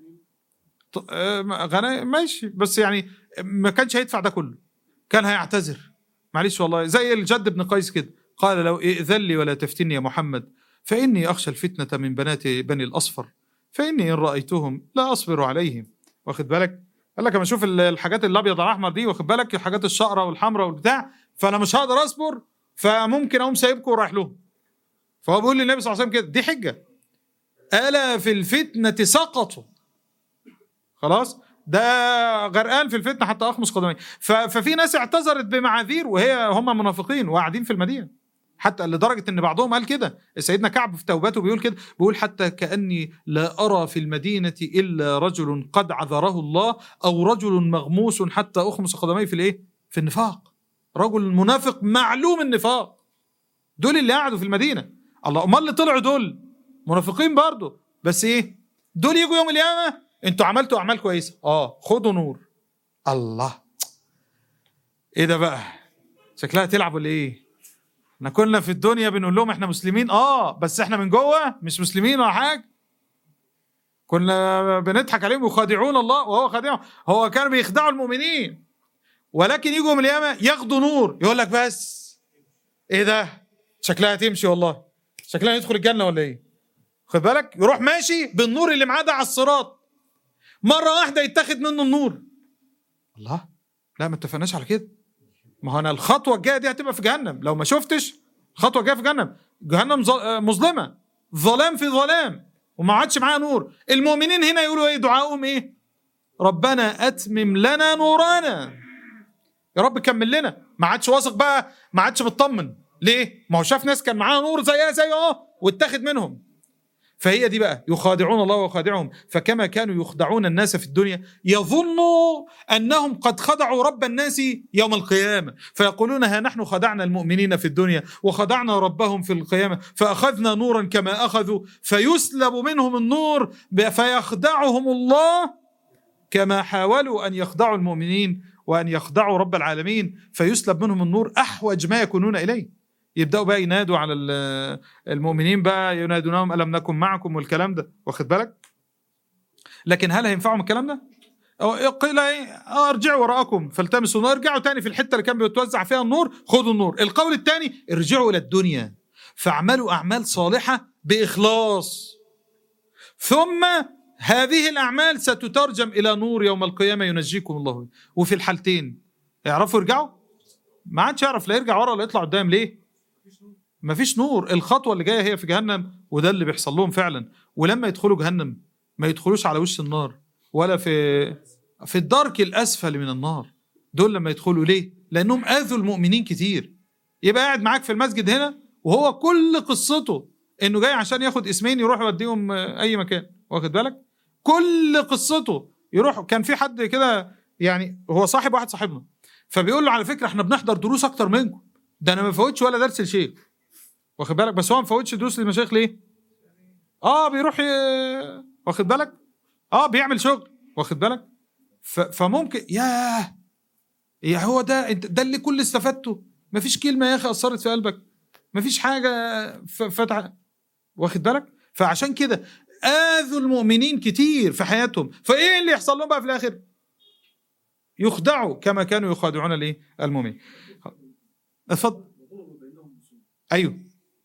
غناء ماشي بس يعني ما كانش هيدفع ده كله كان هيعتذر معلش والله زي الجد بن قيس كده قال لو ائذن لي ولا تفتني يا محمد فاني اخشى الفتنه من بنات بني الاصفر فاني ان رايتهم لا اصبر عليهم واخد بالك قال لك اما اشوف الحاجات الابيض الاحمر دي واخد بالك الحاجات الشقراء والحمراء والبتاع فانا مش هقدر اصبر فممكن اقوم سايبكم ورايح لهم فهو بيقول للنبي صلى الله عليه وسلم كده دي حجه ألا في الفتنة سقطوا خلاص ده غرقان في الفتنة حتى أخمص قدميه ففي ناس اعتذرت بمعاذير وهي هم منافقين وقاعدين في المدينة حتى لدرجة ان بعضهم قال كده سيدنا كعب في توبته بيقول كده بيقول حتى كأني لا أرى في المدينة إلا رجل قد عذره الله أو رجل مغموس حتى أخمص قدميه في الإيه في النفاق رجل منافق معلوم النفاق دول اللي قعدوا في المدينة الله أمال اللي طلعوا دول منافقين برضه بس ايه دول يجوا يوم القيامه انتوا عملتوا اعمال كويسه اه خدوا نور الله ايه ده بقى شكلها تلعب ولا ايه احنا كنا في الدنيا بنقول لهم احنا مسلمين اه بس احنا من جوه مش مسلمين ولا حاجه كنا بنضحك عليهم يخادعون الله وهو خادعهم هو كانوا بيخدعوا المؤمنين ولكن يجوا يوم القيامه ياخدوا نور يقول لك بس ايه ده شكلها تمشي والله شكلها يدخل الجنه ولا ايه خد بالك يروح ماشي بالنور اللي معاه ده على الصراط مره واحده يتاخد منه النور الله لا ما اتفقناش على كده ما هو انا الخطوه الجايه دي هتبقى في جهنم لو ما شفتش الخطوه الجايه في جهنم جهنم ظ- آه، مظلمه ظلام في ظلام وما عادش معاها نور المؤمنين هنا يقولوا ايه دعائهم ايه ربنا اتمم لنا نورنا يا رب كمل لنا ما عادش واثق بقى ما عادش مطمن ليه ما هو شاف ناس كان معاها نور زيها زيه اه واتاخد منهم فهي دي بقى يخادعون الله ويخادعهم فكما كانوا يخدعون الناس في الدنيا يظنوا انهم قد خدعوا رب الناس يوم القيامه فيقولون ها نحن خدعنا المؤمنين في الدنيا وخدعنا ربهم في القيامه فاخذنا نورا كما اخذوا فيسلب منهم النور فيخدعهم الله كما حاولوا ان يخدعوا المؤمنين وان يخدعوا رب العالمين فيسلب منهم النور احوج ما يكونون اليه يبداوا بقى ينادوا على ال- المؤمنين بقى ينادونهم الم نكن معكم والكلام ده واخد بالك لكن هل هينفعهم الكلام ده أو قيل ايه آه ارجعوا وراءكم فالتمسوا نور ارجعوا تاني في الحته اللي كان بيتوزع فيها النور خذوا النور القول الثاني ارجعوا الى الدنيا فاعملوا اعمال صالحه باخلاص ثم هذه الاعمال ستترجم الى نور يوم القيامه ينجيكم الله وفي الحالتين يعرفوا يرجعوا ما عادش يعرف لا يرجع ورا ولا يطلع قدام ليه مفيش نور الخطوه اللي جايه هي في جهنم وده اللي بيحصل لهم فعلا ولما يدخلوا جهنم ما يدخلوش على وش النار ولا في في الدرك الاسفل من النار دول لما يدخلوا ليه لانهم اذوا المؤمنين كتير يبقى قاعد معاك في المسجد هنا وهو كل قصته انه جاي عشان ياخد اسمين يروح يوديهم آه، اي مكان واخد بالك كل قصته يروح كان في حد كده يعني هو صاحب واحد صاحبنا فبيقول له على فكره احنا بنحضر دروس اكتر منكم ده انا ما بفوتش ولا درس لشيخ واخد بالك بس هو ما بفوتش دروس للمشايخ ليه؟ اه بيروح ي... واخد بالك؟ اه بيعمل شغل واخد بالك؟ ف... فممكن ياه يا هو ده انت ده اللي كل استفدته مفيش كلمه يا اخي اثرت في قلبك مفيش حاجه ف... فتح واخد بالك؟ فعشان كده اذوا المؤمنين كتير في حياتهم فايه اللي يحصل لهم بقى في الاخر؟ يخدعوا كما كانوا يخادعون الايه؟ المؤمنين. اتفضل ايوه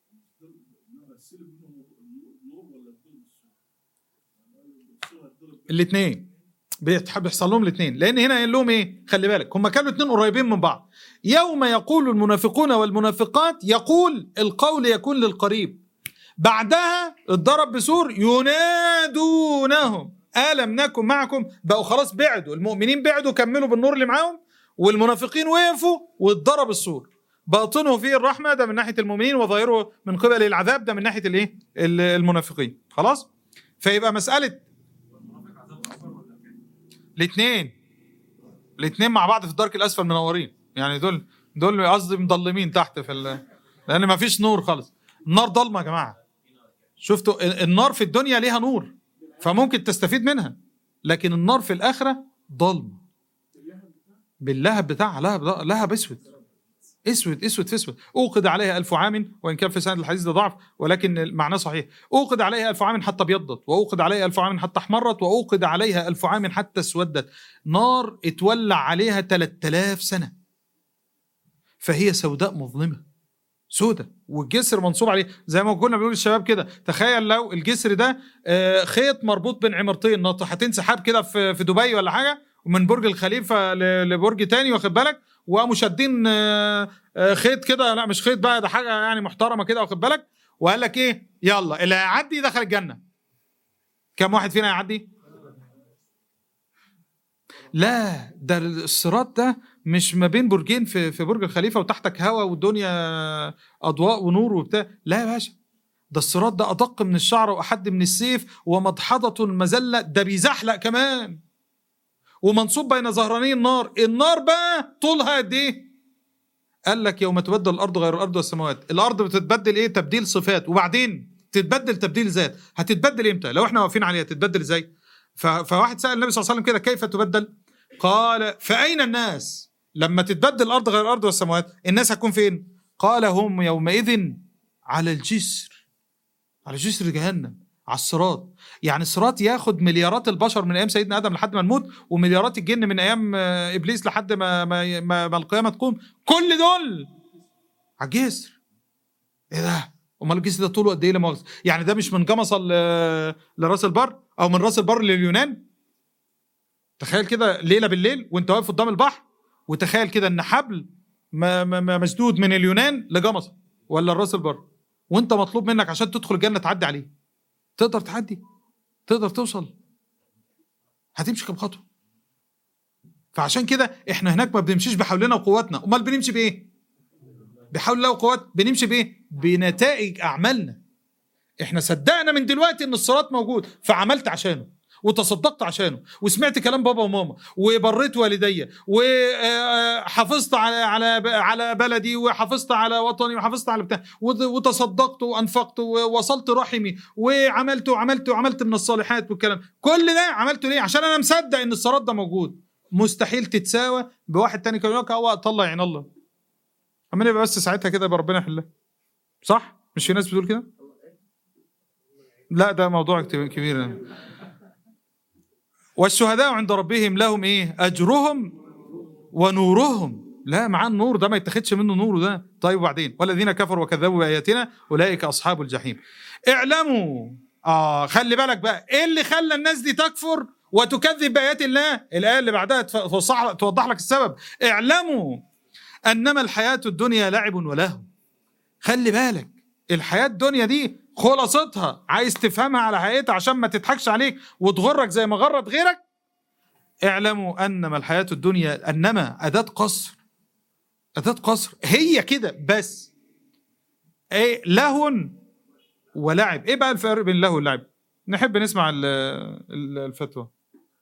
الاثنين بيحصل لهم الاثنين لان هنا قايل لهم ايه خلي بالك هم كانوا الاثنين قريبين من بعض يوم يقول المنافقون والمنافقات يقول القول يكون للقريب بعدها اتضرب بسور ينادونهم ألم نكن معكم بقوا خلاص بعدوا المؤمنين بعدوا كملوا بالنور اللي معاهم والمنافقين وقفوا واتضرب السور باطنه فيه الرحمة ده من ناحية المؤمنين وظاهره من قبل العذاب ده من ناحية الايه المنافقين خلاص فيبقى مسألة الاثنين الاثنين مع بعض في الدرك الاسفل منورين يعني دول دول قصدي مضلمين تحت في ال... لان ما فيش نور خالص النار ضلمه يا جماعه شفتوا ال- النار في الدنيا ليها نور فممكن تستفيد منها لكن النار في الاخره ضلمه باللهب بتاعها لهب لهب اسود اسود اسود في اسود اوقد عليها الف عام وان كان في سند الحديث ده ضعف ولكن معناه صحيح اوقد عليها الف عام حتى ابيضت واوقد عليها الف عام حتى احمرت واوقد عليها الف عام حتى اسودت نار اتولع عليها 3000 سنه فهي سوداء مظلمه سودة والجسر منصوب عليه زي ما كنا بنقول للشباب كده تخيل لو الجسر ده آه، خيط مربوط بين عمارتين ناطحتين سحاب كده في في دبي ولا حاجه ومن برج الخليفه ل- لبرج تاني واخد بالك وقاموا شادين آه، آه، خيط كده لا مش خيط بقى ده حاجه يعني محترمه كده واخد بالك وقال لك ايه يلا اللي هيعدي دخل الجنه كم واحد فينا هيعدي لا ده الصراط ده مش ما بين برجين في في برج الخليفه وتحتك هوا والدنيا اضواء ونور وبتاع لا يا باشا ده الصراط ده ادق من الشعر واحد من السيف ومدحضه مذله ده بيزحلق كمان ومنصوب بين ظهراني النار النار بقى طولها قد ايه قال لك يوم تبدل الارض غير الارض والسماوات الارض بتتبدل ايه تبديل صفات وبعدين تتبدل تبديل ذات هتتبدل امتى لو احنا واقفين عليها تتبدل ازاي ف- فواحد سال النبي صلى الله عليه وسلم كده كيف تبدل قال فاين الناس لما تتبدل الارض غير الارض والسماوات الناس هتكون فين قال هم يومئذ على الجسر على جسر جهنم على الصراط يعني الصراط ياخد مليارات البشر من ايام سيدنا ادم لحد ما نموت ومليارات الجن من ايام آه، ابليس لحد ما ما, ما, ما القيامه تقوم كل دول على الجسر ايه ده امال الجسر ده طوله قد ايه لا مؤاخذة؟ يعني ده مش من جمصه ل- لراس البر او من راس البر لليونان تخيل كده ليله بالليل وانت واقف قدام البحر وتخيل كده ان حبل ما- ما- ما- مسدود من اليونان لجمصه ولا راس البر وانت مطلوب منك عشان تدخل الجنه تعدي عليه تقدر تعدي تقدر توصل هتمشي كم خطوه فعشان كده احنا هناك ما بنمشيش بحولنا وقواتنا امال بنمشي بايه بحول الله وقوات بنمشي بايه بنتائج اعمالنا احنا صدقنا من دلوقتي ان الصراط موجود فعملت عشانه وتصدقت عشانه وسمعت كلام بابا وماما وبريت والدي وحافظت على على على بلدي وحافظت على وطني وحافظت على بتاع وت- وتصدقت وانفقت ووصلت رحمي وعملت وعملت وعملت من الصالحات والكلام كل ده عملته ليه عشان انا مصدق ان الصراط ده موجود مستحيل تتساوى بواحد تاني كان يقول لك اه الله يعين الله اما نبقى بس ساعتها كده يبقى ربنا يحلها صح مش في ناس بتقول كده لا ده موضوع كت- كبير يعني. والشهداء عند ربهم لهم ايه اجرهم ونورهم لا معاه النور ده ما يتاخدش منه نور ده طيب وبعدين والذين كفروا وكذبوا باياتنا اولئك اصحاب الجحيم اعلموا اه خلي بالك بقى ايه اللي خلى الناس دي تكفر وتكذب بايات الله الايه اللي بعدها تف- توضح توضح لك السبب اعلموا انما الحياه الدنيا لعب ولهو خلي بالك الحياه الدنيا دي خلاصتها عايز تفهمها على حقيقتها عشان ما تضحكش عليك وتغرك زي ما غرت غيرك اعلموا انما الحياه الدنيا انما اداه قصر اداه قصر هي كده بس ايه لهو ولعب ايه بقى الفرق بين اللهو واللعب نحب نسمع ال- ال- الفتوى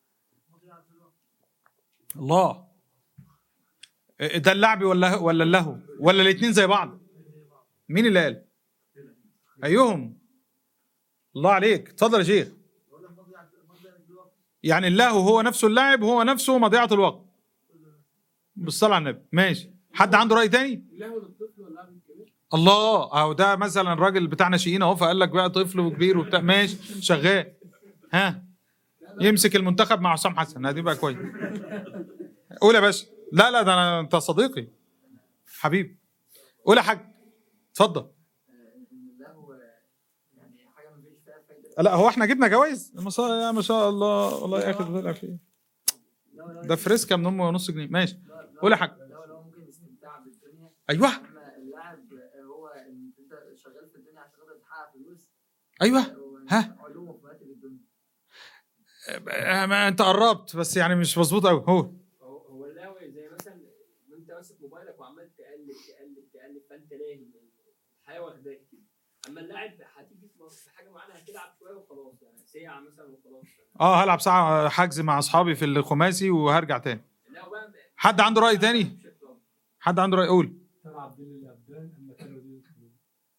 الله إيه ده اللعب ولا ولا اللهو ولا الاثنين زي بعض مين اللي قال ايهم الله عليك اتفضل يا شيخ يعني اللهو هو نفسه اللعب هو نفسه مضيعة الوقت بالصلاة على النبي ماشي حد عنده رأي تاني الله اهو ده مثلا الراجل بتاع ناشئين اهو فقال لك بقى طفل وكبير وبتاع ماشي شغال ها يمسك المنتخب مع حسام حسن هدي بقى كويس قول يا باشا لا لا ده انا انت صديقي حبيبي قول يا حاج اتفضل لا هو احنا جبنا جوائز ما شاء يا ما شاء الله والله يا اخي طلع فيه ده فريسكا من امه ونص جنيه ماشي قول يا حاج لو لو ممكن استمتاع بالدنيا ايوه اما اللاعب هو ان انت شغال في الدنيا عشان خاطر تحقق فلوس ايوه ها؟ علوم وفواتر الدنيا آه، ما انت قربت بس يعني مش مظبوط قوي هو هو هو اللاوي زي مثلا وانت ماسك موبايلك وعمال تقلب تقلب تقلب فانت نايم الحياه واخداك كده اما اللاعب هتيجي في في حاجه معينه هتلعب شويه وخلاص يعني ساعه مثلا وخلاص اه هلعب ساعه حجز مع اصحابي في الخماسي وهرجع تاني لا بقى حد عنده راي تاني حد عنده راي قول تلعب بين الابدان اما كانوا دي يدخلون.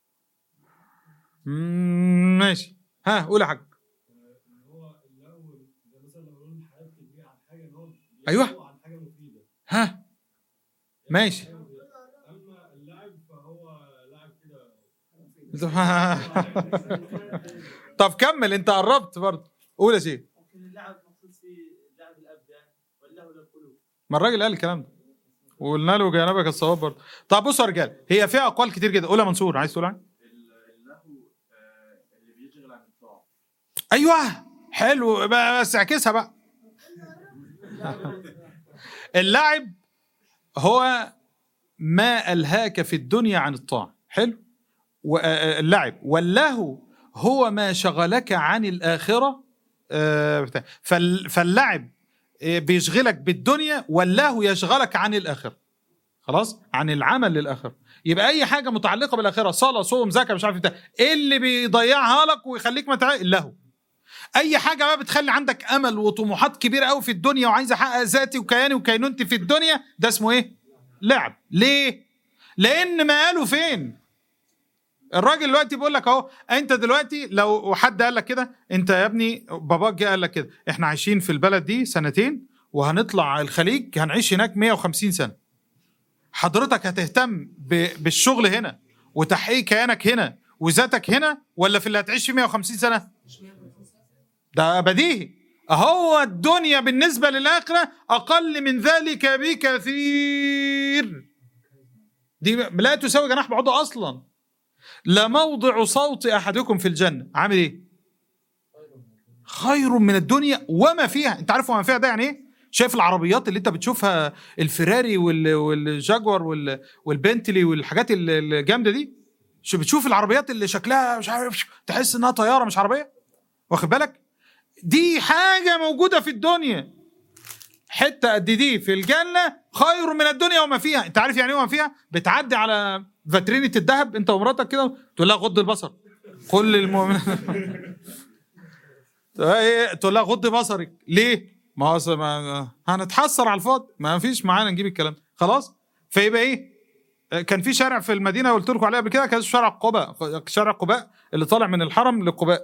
مم، ماشي ها قول يا حاج ان هو الاول زي مثلا لما نقول الحياه بتجري عن حاجه ان هو أيوة. بيدور عن حاجه مفيده ها ماشي اما اللاعب فهو لاعب كده طب كمل انت قربت برضه قول يا شيخ ممكن اللعب مقصود فيه لعب الابدان واللهو للقلوب ما الراجل قال الكلام ده وقلنا له جانبك الصواب برضه طب بصوا يا رجال هي فيها اقوال كتير جدا قول يا منصور عايز تقول حاجه اللهو اللي بيشغل عن الطاعه ايوه حلو بس اعكسها بقى اللعب هو ما الهاك في الدنيا عن الطاعه حلو واللعب واللهو هو ما شغلك عن الاخره آه، بتاع. فال- فاللعب آه، بيشغلك بالدنيا واللهو يشغلك عن الاخره خلاص عن العمل للاخره يبقى اي حاجه متعلقه بالاخره صلاه صوم زكاه مش عارف بتاع ايه اللي بيضيعها لك ويخليك متع... اللهو اي حاجه بقى بتخلي عندك امل وطموحات كبيره قوي في الدنيا وعايز احقق ذاتي وكياني وكينونتي في الدنيا ده اسمه ايه لعب ليه لان مقاله فين الراجل دلوقتي بيقول لك اهو انت دلوقتي لو حد قال لك كده انت يا ابني باباك جه قال لك كده احنا عايشين في البلد دي سنتين وهنطلع الخليج هنعيش هناك 150 سنه حضرتك هتهتم ب- بالشغل هنا وتحقيق كيانك هنا وذاتك هنا ولا في اللي هتعيش فيه 150 سنه ده بديهي هو الدنيا بالنسبة للآخرة أقل من ذلك بكثير دي لا تساوي جناح بعوضة أصلا لموضع صوت أحدكم في الجنة عامل إيه خير من الدنيا وما فيها أنت عارف وما فيها ده يعني إيه شايف العربيات اللي انت بتشوفها الفيراري وال- والجاكوار وال- والبنتلي والحاجات ال- الجامده دي شو بتشوف العربيات اللي شكلها مش عارف تحس انها طياره مش عربيه واخد بالك دي حاجة موجودة في الدنيا حتة قد دي في الجنة خير من الدنيا وما فيها انت عارف يعني ايه وما فيها بتعدي على فاترينة الذهب انت ومراتك كده تقول لها غض البصر كل المؤمنين ايه تقول لها غض بصرك ليه ما هو أصل ما هنتحسر على الفاضي ما فيش معانا نجيب الكلام ده. خلاص فيبقى ايه كان في شارع في المدينه قلت لكم عليه قبل كده كان اسمه شارع قباء شارع قباء اللي طالع من الحرم لقباء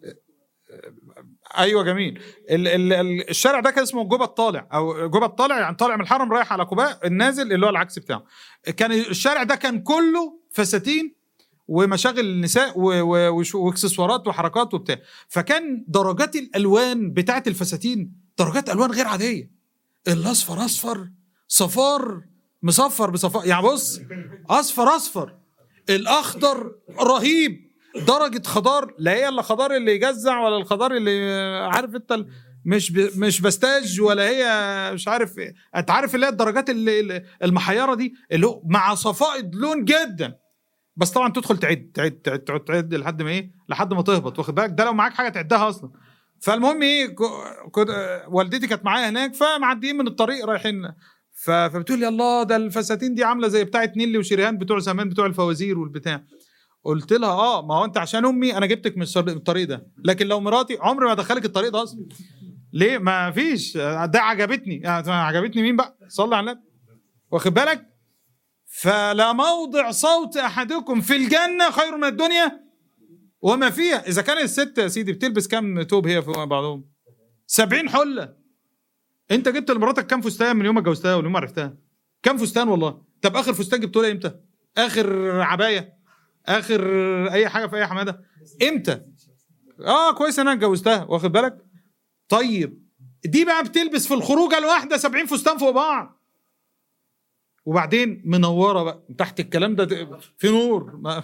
ايوه جميل ال ال ال الشارع ده كان اسمه جوبا الطالع او جوبا الطالع يعني طالع من الحرم رايح على قباء النازل اللي هو العكس بتاعه كان الشارع ده كان كله فساتين ومشاغل النساء و- و- وش- واكسسوارات وحركات وبتاع فكان درجات الالوان بتاعت الفساتين درجات الوان غير عاديه الاصفر اصفر صفار مصفر بصفار يعني بص اصفر اصفر الاخضر رهيب درجه خضار لا هي الا خضار اللي يجزع ولا الخضار اللي عارف انت ال- مش ب... مش بستاج ولا هي مش عارف إيه. انت عارف اللي هي الدرجات اللي اللي- المحيره دي اللي هو مع صفائد لون جدا بس طبعا تدخل تعد تعد تعد تعد, تعد لحد ما ايه لحد ما تهبط واخد بالك ده لو معاك حاجه تعدها اصلا فالمهم ايه ك- كنت آه، والدتي كانت معايا هناك فمعديين من الطريق رايحين ف- فبتقول لي الله ده الفساتين دي عامله زي بتاعه نيلي وشريهان بتوع زمان بتوع الفوازير والبتاع قلت لها اه ما هو انت عشان امي انا جبتك من الصر- الطريق ده لكن لو مراتي عمري ما ادخلك الطريق ده اصلا ليه ما فيش ده عجبتني يعني عجبتني مين بقى صلي على النبي واخد بالك فلا موضع صوت احدكم في الجنه خير من الدنيا وما فيها اذا كانت الست يا سيدي بتلبس كام توب هي في بعضهم 70 حله انت جبت لمراتك كام فستان من يوم ما اتجوزتها ومن يوم ما عرفتها كام فستان والله طب اخر فستان جبته لها امتى اخر عبايه اخر اي حاجه في اي حماده امتى اه كويس ان انا اتجوزتها واخد بالك طيب دي بقى بتلبس في الخروجه الواحده 70 فستان فوق بعض وبعدين منوره بقى تحت الكلام ده في نور ما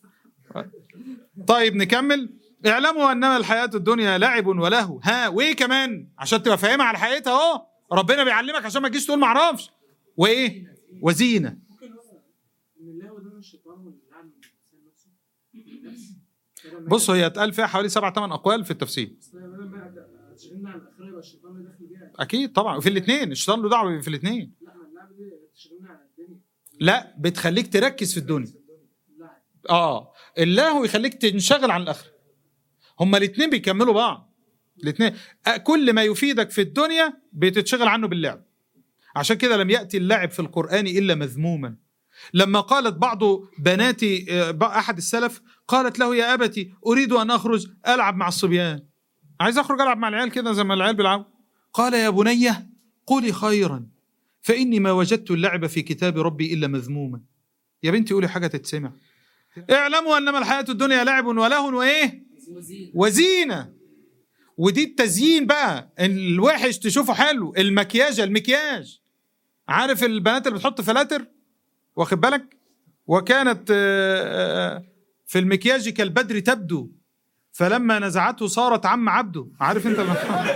طيب نكمل اعلموا انما الحياه الدنيا لعب ولهو ها وايه كمان عشان تبقى فاهمها على حقيقتها اهو ربنا بيعلمك عشان ما تجيش تقول ما اعرفش وايه وزينه ممكن مثلا ان اللهو ده من الشيطان واللي لعن الانسان نفسه بس كده ما- بص هي اتقال فيها حوالي سبع ثمان اقوال في التفسير أصل أنا بدل ما أبدأ تشغلنا عن الاخره يبقى الشيطان اللي داخل بيها اكيد طبعا في الاثنين الشيطان له دعوه في الاثنين لا ما اللعبه دي تشغلنا عن الدنيا لا بتخليك تركز في الدنيا اللعب اه اللهو يخليك تنشغل عن الاخره هما الاثنين بيكملوا بعض الاثنين كل ما يفيدك في الدنيا بتتشغل عنه باللعب عشان كده لم ياتي اللعب في القران الا مذموما لما قالت بعض بنات آه، احد السلف قالت له يا ابتي اريد ان اخرج العب مع الصبيان عايز اخرج العب مع العيال كده زي ما العيال بيلعبوا قال يا بني قولي خيرا فاني ما وجدت اللعب في كتاب ربي الا مذموما يا بنتي قولي حاجه تتسمع اعلموا انما الحياه الدنيا لعب ولهو وايه وزين وزينه ودي التزيين بقى الوحش تشوفه حلو المكياج المكياج عارف البنات اللي بتحط فلاتر واخد بالك وكانت آه، آه، في المكياج كالبدر تبدو فلما نزعته صارت عم عبده عارف انت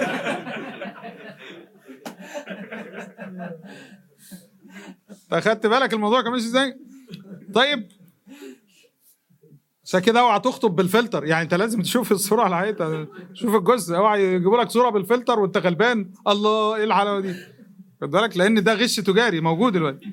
اخدت بالك الموضوع كان ماشي ازاي طيب عشان كده اوعى تخطب بالفلتر يعني انت لازم تشوف الصوره على حقيقتها شوف الجزء اوعى يجيبوا لك صوره بالفلتر وانت غلبان الله ايه الحلاوه دي خد بالك لان ده غش تجاري موجود دلوقتي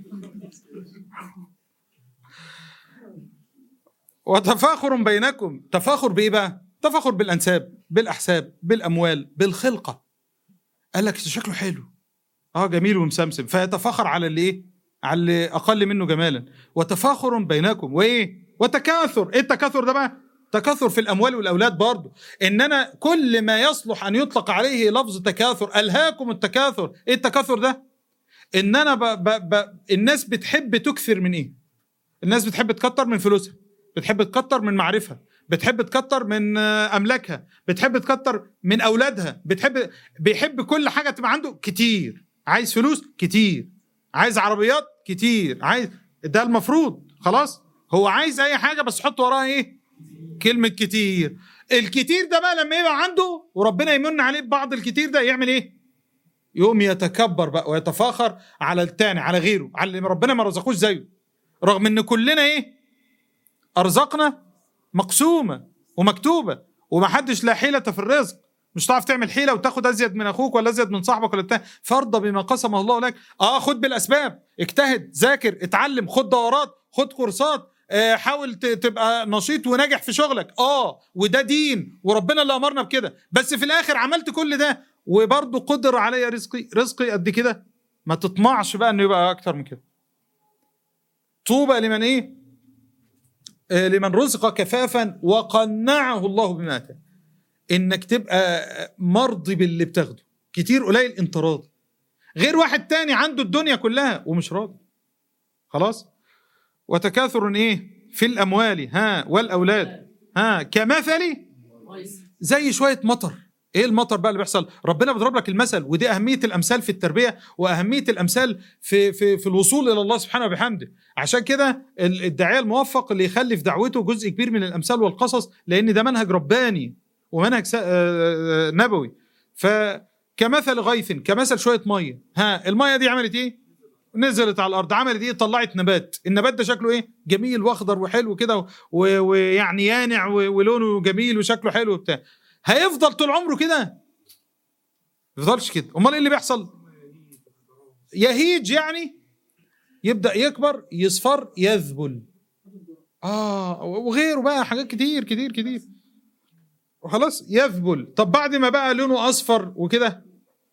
وتفاخر بينكم تفاخر بايه بقى تفاخر بالانساب بالاحساب بالاموال بالخلقه قال لك شكله حلو اه جميل ومسمسم فيتفاخر على اللي ايه على اللي اقل منه جمالا وتفاخر بينكم وايه وتكاثر ايه التكاثر ده بقى تكاثر في الاموال والاولاد برضه ان انا كل ما يصلح ان يطلق عليه لفظ تكاثر الهاكم التكاثر ايه التكاثر ده ان انا ب ب ب الناس بتحب تكثر من ايه الناس بتحب تكتر من فلوسها بتحب تكتر من معرفها بتحب تكتر من آه، املاكها بتحب تكتر من اولادها بتحب بيحب كل حاجه تبقى عنده كتير عايز فلوس كتير عايز عربيات كتير عايز ده المفروض خلاص هو عايز اي حاجه بس حط وراها ايه كلمه كتير الكتير ده بقى لما يبقى عنده وربنا يمن عليه ببعض الكتير ده يعمل ايه يقوم يتكبر بقى ويتفاخر على التاني على غيره على اللي ربنا ما رزقوش زيه رغم ان كلنا ايه ارزاقنا مقسومه ومكتوبه ومحدش لا حيله في الرزق مش هتعرف تعمل حيله وتاخد ازيد من اخوك ولا ازيد من صاحبك ولا بتاع فارضى بما قسمه الله لك اه خد بالاسباب اجتهد ذاكر اتعلم خد دورات خد كورسات آه، حاول ت- تبقى نشيط وناجح في شغلك اه وده دين وربنا اللي امرنا بكده بس في الاخر عملت كل ده وبرضه قدر عليا رزقي رزقي قد كده ما تطمعش بقى انه يبقى اكتر من كده طوبى لمن ايه آه، لمن رزق كفافا وقنعه الله بما اتاه انك تبقى مرضي باللي بتاخده كتير قليل انت راضي غير واحد تاني عنده الدنيا كلها ومش راضي خلاص وتكاثر ايه في الاموال ها والاولاد ها كمثل زي شويه مطر ايه المطر بقى اللي بيحصل ربنا بيضرب لك المثل ودي اهميه الامثال في التربيه واهميه الامثال في في في الوصول الى الله سبحانه وبحمده عشان كده ال- الداعيه الموفق اللي يخلي في دعوته جزء كبير من الامثال والقصص لان ده منهج رباني ومنهج سا- آه، آه، نبوي فكمثل غيث كمثل شويه ميه ها الميه دي عملت ايه نزلت على الارض عملت ايه طلعت نبات النبات ده شكله ايه جميل واخضر وحلو كده و- ويعني يانع و- ولونه جميل وشكله حلو وبتاع هيفضل طول عمره كده ما يفضلش كده امال ايه اللي بيحصل يهيج يعني يبدا يكبر يصفر يذبل اه وغيره بقى حاجات كتير كتير كتير وخلاص يذبل طب بعد ما بقى لونه اصفر وكده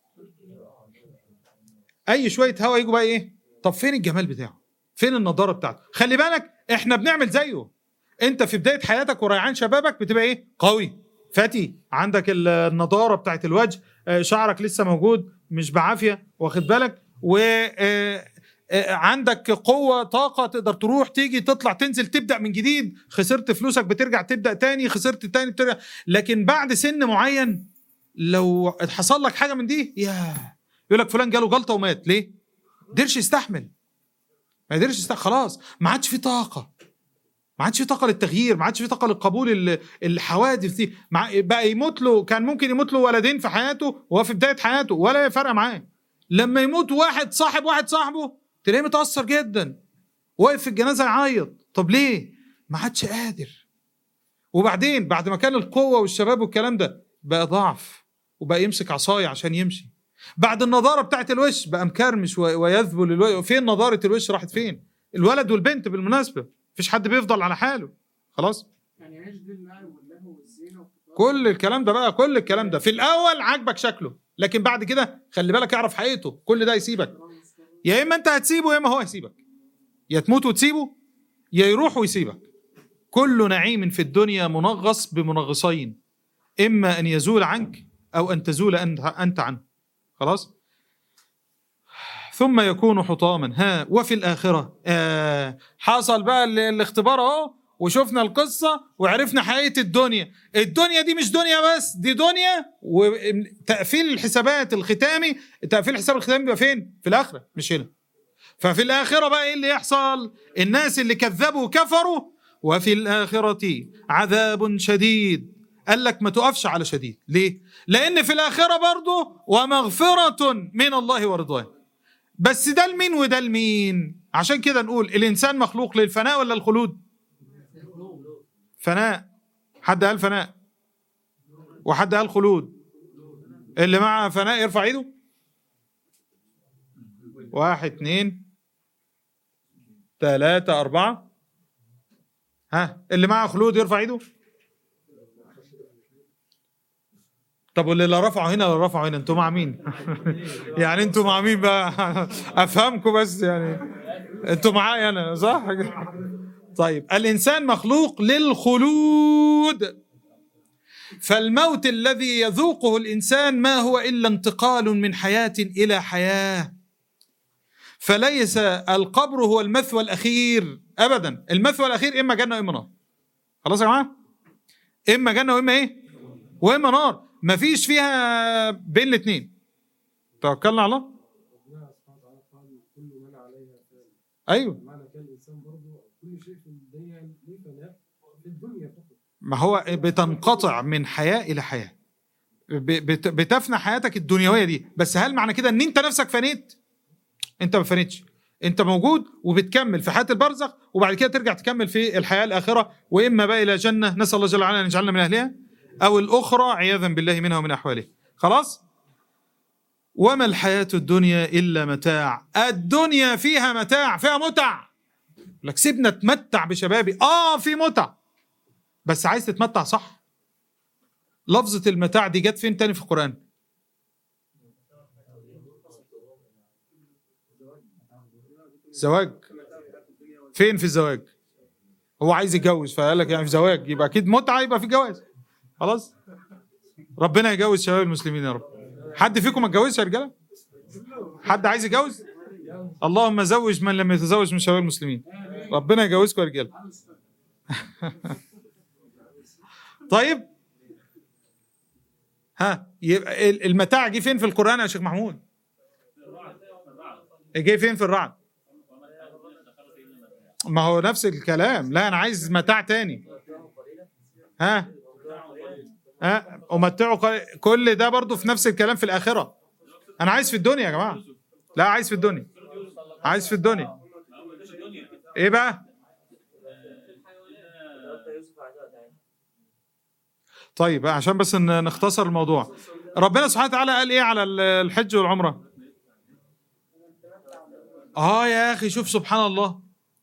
اي شويه هوا يجوا بقى ايه طب فين الجمال بتاعه فين النضاره بتاعته خلي بالك احنا بنعمل زيه انت في بدايه حياتك وريعان شبابك بتبقى ايه قوي فتي عندك ال- النضاره بتاعت الوجه آه، شعرك لسه موجود مش بعافيه واخد بالك و آه، آه، عندك قوة طاقة تقدر تروح تيجي تطلع تنزل تبدأ من جديد خسرت فلوسك بترجع تبدأ تاني خسرت تاني بترجع لكن بعد سن معين لو حصل لك حاجة من دي يا يقول لك فلان جاله جلطة ومات ليه؟ قدرش يستحمل ما قدرش يستحمل خلاص ما عادش في طاقة ما عادش في طاقة للتغيير ما عادش في طاقة للقبول ال- الحوادث دي مع بقى يموت له كان ممكن يموت له ولدين في حياته وهو في بداية حياته ولا فرق معاه لما يموت واحد صاحب واحد صاحبه تلاقيه متأثر جدا واقف في الجنازة يعيط طب ليه؟ ما عادش قادر وبعدين بعد ما كان القوة والشباب والكلام ده بقى ضعف وبقى يمسك عصاية عشان يمشي بعد النضارة بتاعت الوش بقى مكرمش و- ويذبل الوش فين نضارة الوش راحت فين؟ الولد والبنت بالمناسبة مفيش حد بيفضل على حاله خلاص يعني عيش دي اللعب واللهو والزينه والتطور. كل الكلام ده بقى كل الكلام ده في الاول عاجبك شكله لكن بعد كده خلي بالك اعرف حقيقته كل ده يسيبك يا اما انت هتسيبه يا اما هو هيسيبك يا تموت وتسيبه يا يروح ويسيبك كل نعيم في الدنيا منغص بمنغصين اما ان يزول عنك او ان تزول انت انت عنه خلاص ثم يكون حطاما ها وفي الاخره آه حصل بقى ال- الاختبار اهو وشفنا القصه وعرفنا حقيقه الدنيا الدنيا دي مش دنيا بس دي دنيا وتقفيل الحسابات الختامي تقفيل الحساب الختامي بيبقى فين في الاخره مش هنا ففي الاخره بقى ايه اللي يحصل الناس اللي كذبوا وكفروا وفي الاخره عذاب شديد قال لك ما تقفش على شديد ليه لان في الاخره برضه ومغفره من الله ورضوان بس ده لمين وده لمين عشان كده نقول الانسان مخلوق للفناء ولا الخلود فناء حد قال فناء وحد قال خلود اللي مع فناء يرفع ايده واحد اتنين تلاتة أربعة ها اللي معاه خلود يرفع ايده طب واللي لا رفعوا هنا ولا رفعوا هنا انتوا مع مين يعني انتوا مع مين بقى افهمكم بس يعني انتوا معايا انا صح طيب الانسان مخلوق للخلود موجود فالموت الذي يذوقه الانسان ما هو الا انتقال من حياه الى حياه فليس القبر هو المثوى الاخير ابدا المثوى الاخير اما جنه واما نار خلاص يا جماعه اما جنه واما ايه واما نار مفيش فيها بين الاثنين توكلنا على الله ربنا سبحانه وتعالى قال كل من عليها فان ايوه معنى كان الانسان برضه كل شيء في الدنيا ليه فناء في الدنيا فقط ما هو بتنقطع من حياه الى حياه ب- بت- بتفنى حياتك الدنيويه دي بس هل معنى كده ان انت نفسك فنيت انت ما فنيتش انت موجود وبتكمل في حياه البرزخ وبعد كده ترجع تكمل في الحياه الاخره واما بقى الى جنه نسال الله جل وعلا ان يجعلنا من اهلها او الاخرى عياذا بالله منها ومن احواله خلاص وما الحياه الدنيا الا متاع الدنيا فيها متاع فيها متع لك سيبنا اتمتع بشبابي اه في متع بس عايز تتمتع صح لفظة المتاع دي جت فين تاني في القرآن زواج فين في الزواج هو عايز يتجوز فقال لك يعني في زواج يبقى اكيد متعه يبقى في جواز خلاص ربنا يجوز شباب المسلمين يا رب حد فيكم ما اتجوزش يا رجاله حد عايز يتجوز اللهم زوج من لم يتزوج من شباب المسلمين ربنا يجوزكم يا رجاله طيب ها يبقى ال- المتاع جه فين في القرآن يا شيخ محمود؟ جه فين في الرعد؟ ما هو نفس الكلام لا انا عايز متاع تاني ها ها امتعه قليل. كل ده برضو في نفس الكلام في الاخره انا عايز في الدنيا يا جماعه لا عايز في الدنيا عايز في الدنيا ايه بقى طيب عشان بس ن- نختصر الموضوع ربنا سبحانه وتعالى قال ايه على ال- الحج والعمره اه يا اخي شوف سبحان الله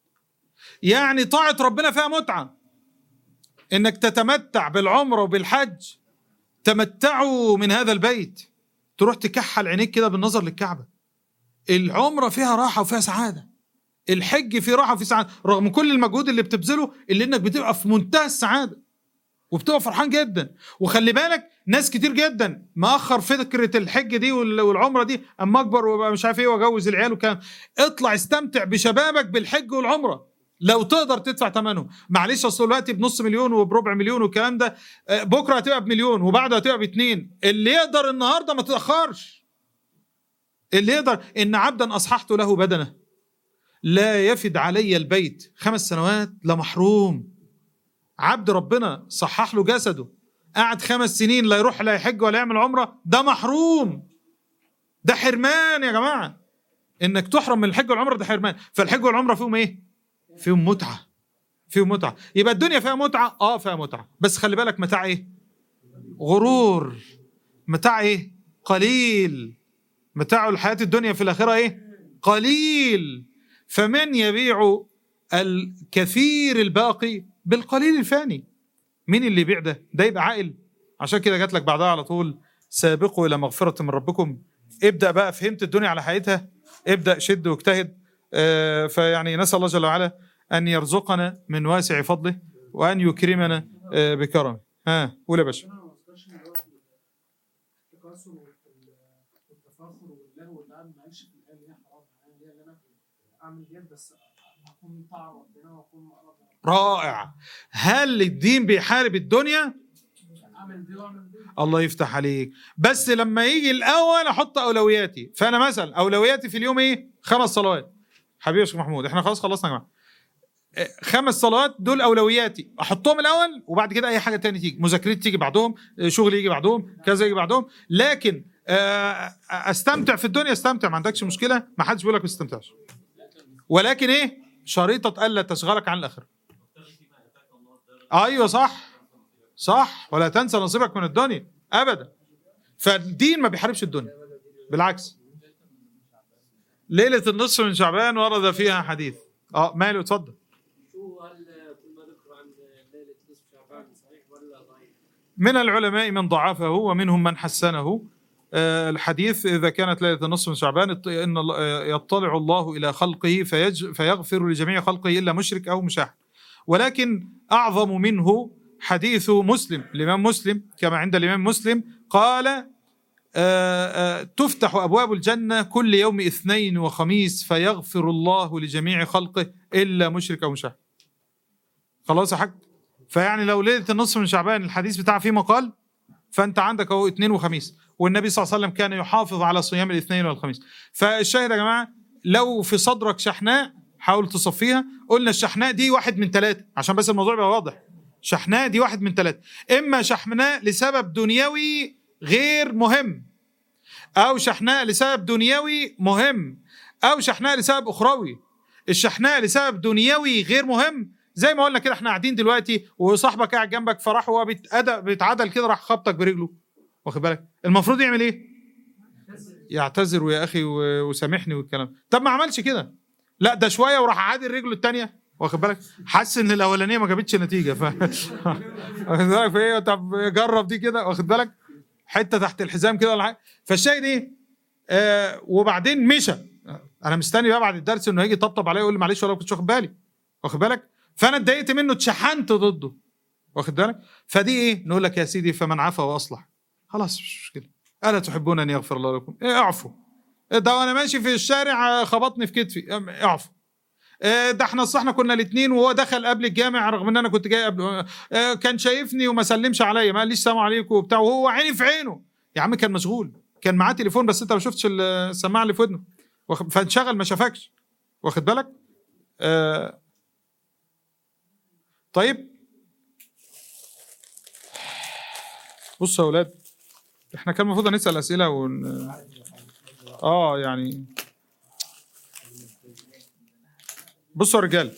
يعني طاعه ربنا فيها متعه انك تتمتع بالعمره وبالحج تمتعوا من هذا البيت تروح تكحل عينيك كده بالنظر للكعبه العمره فيها راحه وفيها سعاده الحج فيه راحه وفيه سعاده رغم كل المجهود اللي بتبذله اللي انك بتبقى في منتهى السعاده وبتبقى فرحان جدا وخلي بالك ناس كتير جدا مأخر فكرة الحج دي وال- والعمرة دي أما أكبر وابقى مش عارف إيه وأجوز العيال وكلام اطلع استمتع بشبابك بالحج والعمرة لو تقدر تدفع ثمنهم معلش أصل دلوقتي بنص مليون وبربع مليون والكلام ده آه، بكرة هتبقى بمليون وبعده هتبقى باتنين اللي يقدر النهاردة ما تتأخرش اللي يقدر إن عبدا أصححت له بدنه لا يفد علي البيت خمس سنوات لمحروم عبد ربنا صحح له جسده قعد خمس سنين لا يروح لا يحج ولا يعمل عمره ده محروم ده حرمان يا جماعه انك تحرم من الحج والعمره ده حرمان فالحج والعمره فيهم ايه فيهم متعه فيهم متعه يبقى الدنيا فيها متعه اه فيها متعه بس خلي بالك متاع ايه غرور متاع ايه قليل متاع الحياه الدنيا في الاخره ايه قليل فمن يبيع الكثير الباقي بالقليل الفاني مين اللي يبيع ده ده يبقى عاقل عشان كده جات لك بعدها على طول سابقوا الى مغفره من ربكم ابدا بقى فهمت الدنيا على حقيقتها ابدا شد واجتهد آه، فيعني نسال الله جل وعلا ان يرزقنا من واسع فضله وان يكرمنا آه، بكرمه ها قول يا باشا انا ما اذكرش ان هو التكاثر وال- والتفاخر واللهو اللي انا ما قالش في الايه اللي هي حرام يعني اللي هي اللي انا اعمل ديت بس اكون طاعه ربنا واكون مقرب رائع هل الدين بيحارب الدنيا اعمل دي واعمل دي الله يفتح عليك بس لما يجي الاول احط اولوياتي فانا مثلا اولوياتي في اليوم ايه خمس صلوات حبيبي يا شيخ محمود احنا خلاص خلصنا يا جماعه إيه، خمس صلوات دول اولوياتي احطهم الاول وبعد كده اي حاجه تاني تيجي مذاكرتي تيجي بعدهم إيه، شغلي يجي بعدهم كذا يجي بعدهم لكن آه، استمتع في الدنيا استمتع ما عندكش مشكله ما حدش بيقول لك ما تستمتعش ولكن ايه شريطه الا تشغلك عن الاخره ايوه صح صح ولا تنسى نصيبك من الدنيا ابدا فالدين ما بيحاربش الدنيا بالعكس ليله النصف من شعبان ورد فيها حديث اه ماله اتفضل شو هل كل ما ذكر عن ليله نصف شعبان صحيح ولا ضعيف؟ من العلماء من ضعفه ومنهم من حسنه آه، الحديث إذا كانت ليلة النصف من شعبان اط- إن الله- آه، يطلع الله إلى خلقه فيج فيغفر لجميع خلقه إلا مشرك أو مشاح ولكن أعظم منه حديث مسلم الإمام مسلم كما عند الإمام مسلم قال آه، آه، تفتح أبواب الجنة كل يوم اثنين وخميس فيغفر الله لجميع خلقه إلا مشرك أو مشاهد خلاص يا حاج فيعني لو ليلة النصف من شعبان الحديث بتاع فيه مقال فأنت عندك أهو اثنين وخميس والنبي صلى الله عليه وسلم كان يحافظ على صيام الاثنين والخميس فالشاهد يا جماعة لو في صدرك شحناء حاول تصفيها قلنا الشحناء دي واحد من ثلاثة عشان بس الموضوع يبقى واضح شحناء دي واحد من ثلاثة إما شحناء لسبب دنيوي غير مهم أو شحناء لسبب دنيوي مهم أو شحناء لسبب أخروي الشحناء لسبب دنيوي غير مهم زي ما قلنا كده احنا قاعدين دلوقتي وصاحبك قاعد جنبك فراح هو بيتأدى- بيتعدل كده راح خبطك برجله واخد بالك المفروض يعمل ايه يعتذر ويا اخي و- وسامحني والكلام طب ما عملش كده لا ده شويه وراح عادل رجله الثانيه واخد بالك حس ان الاولانيه ما جابتش نتيجه ف واخد بالك فايه طب جرب دي كده واخد بالك حته تحت الحزام كده ولا حاجه فالشاهد ايه آه وبعدين مشى انا مستني بقى بعد الدرس انه هيجي يطبطب عليا يقول لي معلش ولا كنتش واخد بالي واخد بالك فانا اتضايقت منه اتشحنت ضده واخد بالك فدي ايه نقول لك يا سيدي فمن عفا واصلح خلاص مش مشكله الا تحبون ان يغفر الله لكم إيه اعفوا ده وانا ماشي في الشارع آه، خبطني في كتفي أم، اعفوا آه، ده احنا اصل احنا كنا الاثنين وهو دخل قبل الجامع رغم ان انا كنت جاي قبل آه، كان شايفني وما سلمش عليا ما قاليش سلام عليكم وبتاع وهو عيني في عينه يا عم كان مشغول كان معاه تليفون بس انت ما شفتش السماعه اللي في ودنه واخد- فانشغل ما شافكش واخد بالك آه طيب بصوا يا اولاد احنا كان المفروض نسال اسئله ون... اه يعني بصوا يا رجال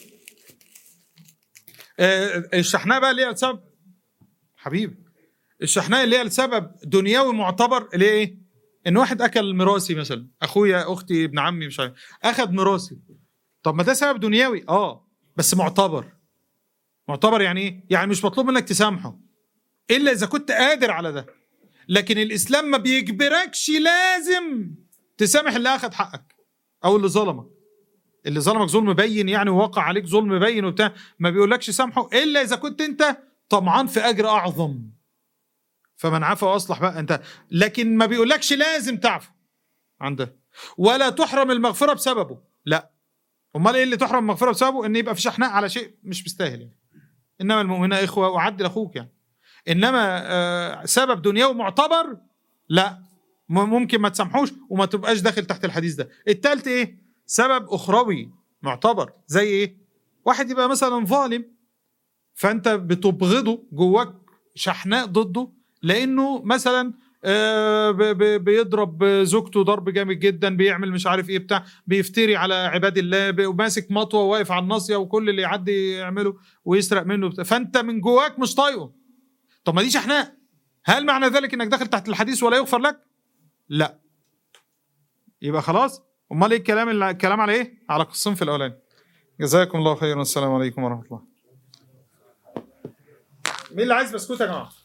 آه الشحناء بقى اللي هي لسبب حبيبي الشحناء اللي هي لسبب دنيوي معتبر اللي هي ايه؟ ان واحد اكل ميراثي مثلا اخويا اختي ابن عمي مش عارف اخذ ميراثي طب ما ده سبب دنيوي اه بس معتبر معتبر يعني ايه؟ يعني مش مطلوب منك تسامحه الا اذا كنت قادر على ده لكن الاسلام ما بيجبركش لازم تسامح اللي اخذ حقك او اللي ظلمك اللي ظلمك ظلم بين يعني ووقع عليك ظلم بين وبتاع ما بيقولكش سامحه الا اذا كنت انت طمعان في اجر اعظم فمن عفا واصلح بقى انت لكن ما بيقولكش لازم تعفو عن ده ولا تحرم المغفره بسببه لا امال ايه اللي تحرم المغفره بسببه ان يبقى في شحناء على شيء مش مستاهل يعني انما المؤمنون اخوه وعدل اخوك يعني انما آه سبب دنيوي معتبر لا م- ممكن ما تسامحوش وما تبقاش داخل تحت الحديث ده التالت ايه سبب اخروي معتبر زي ايه واحد يبقى مثلا ظالم فانت بتبغضه جواك شحناء ضده لانه مثلا آه، ب- ب- بيضرب زوجته ضرب جامد جدا بيعمل مش عارف ايه بتاع بيفتري على عباد الله ب- وماسك مطوه وواقف على الناصيه وكل اللي يعدي يعمله ويسرق منه بتاع. فانت من جواك مش طايقه طب ما دي شحناء هل معنى ذلك انك داخل تحت الحديث ولا يغفر لك؟ لا يبقى خلاص امال ايه الكلام اللي الكلام على ايه؟ على الصنف الاولاني جزاكم الله خيرا السلام عليكم ورحمه الله مين اللي عايز بسكوت يا جماعه؟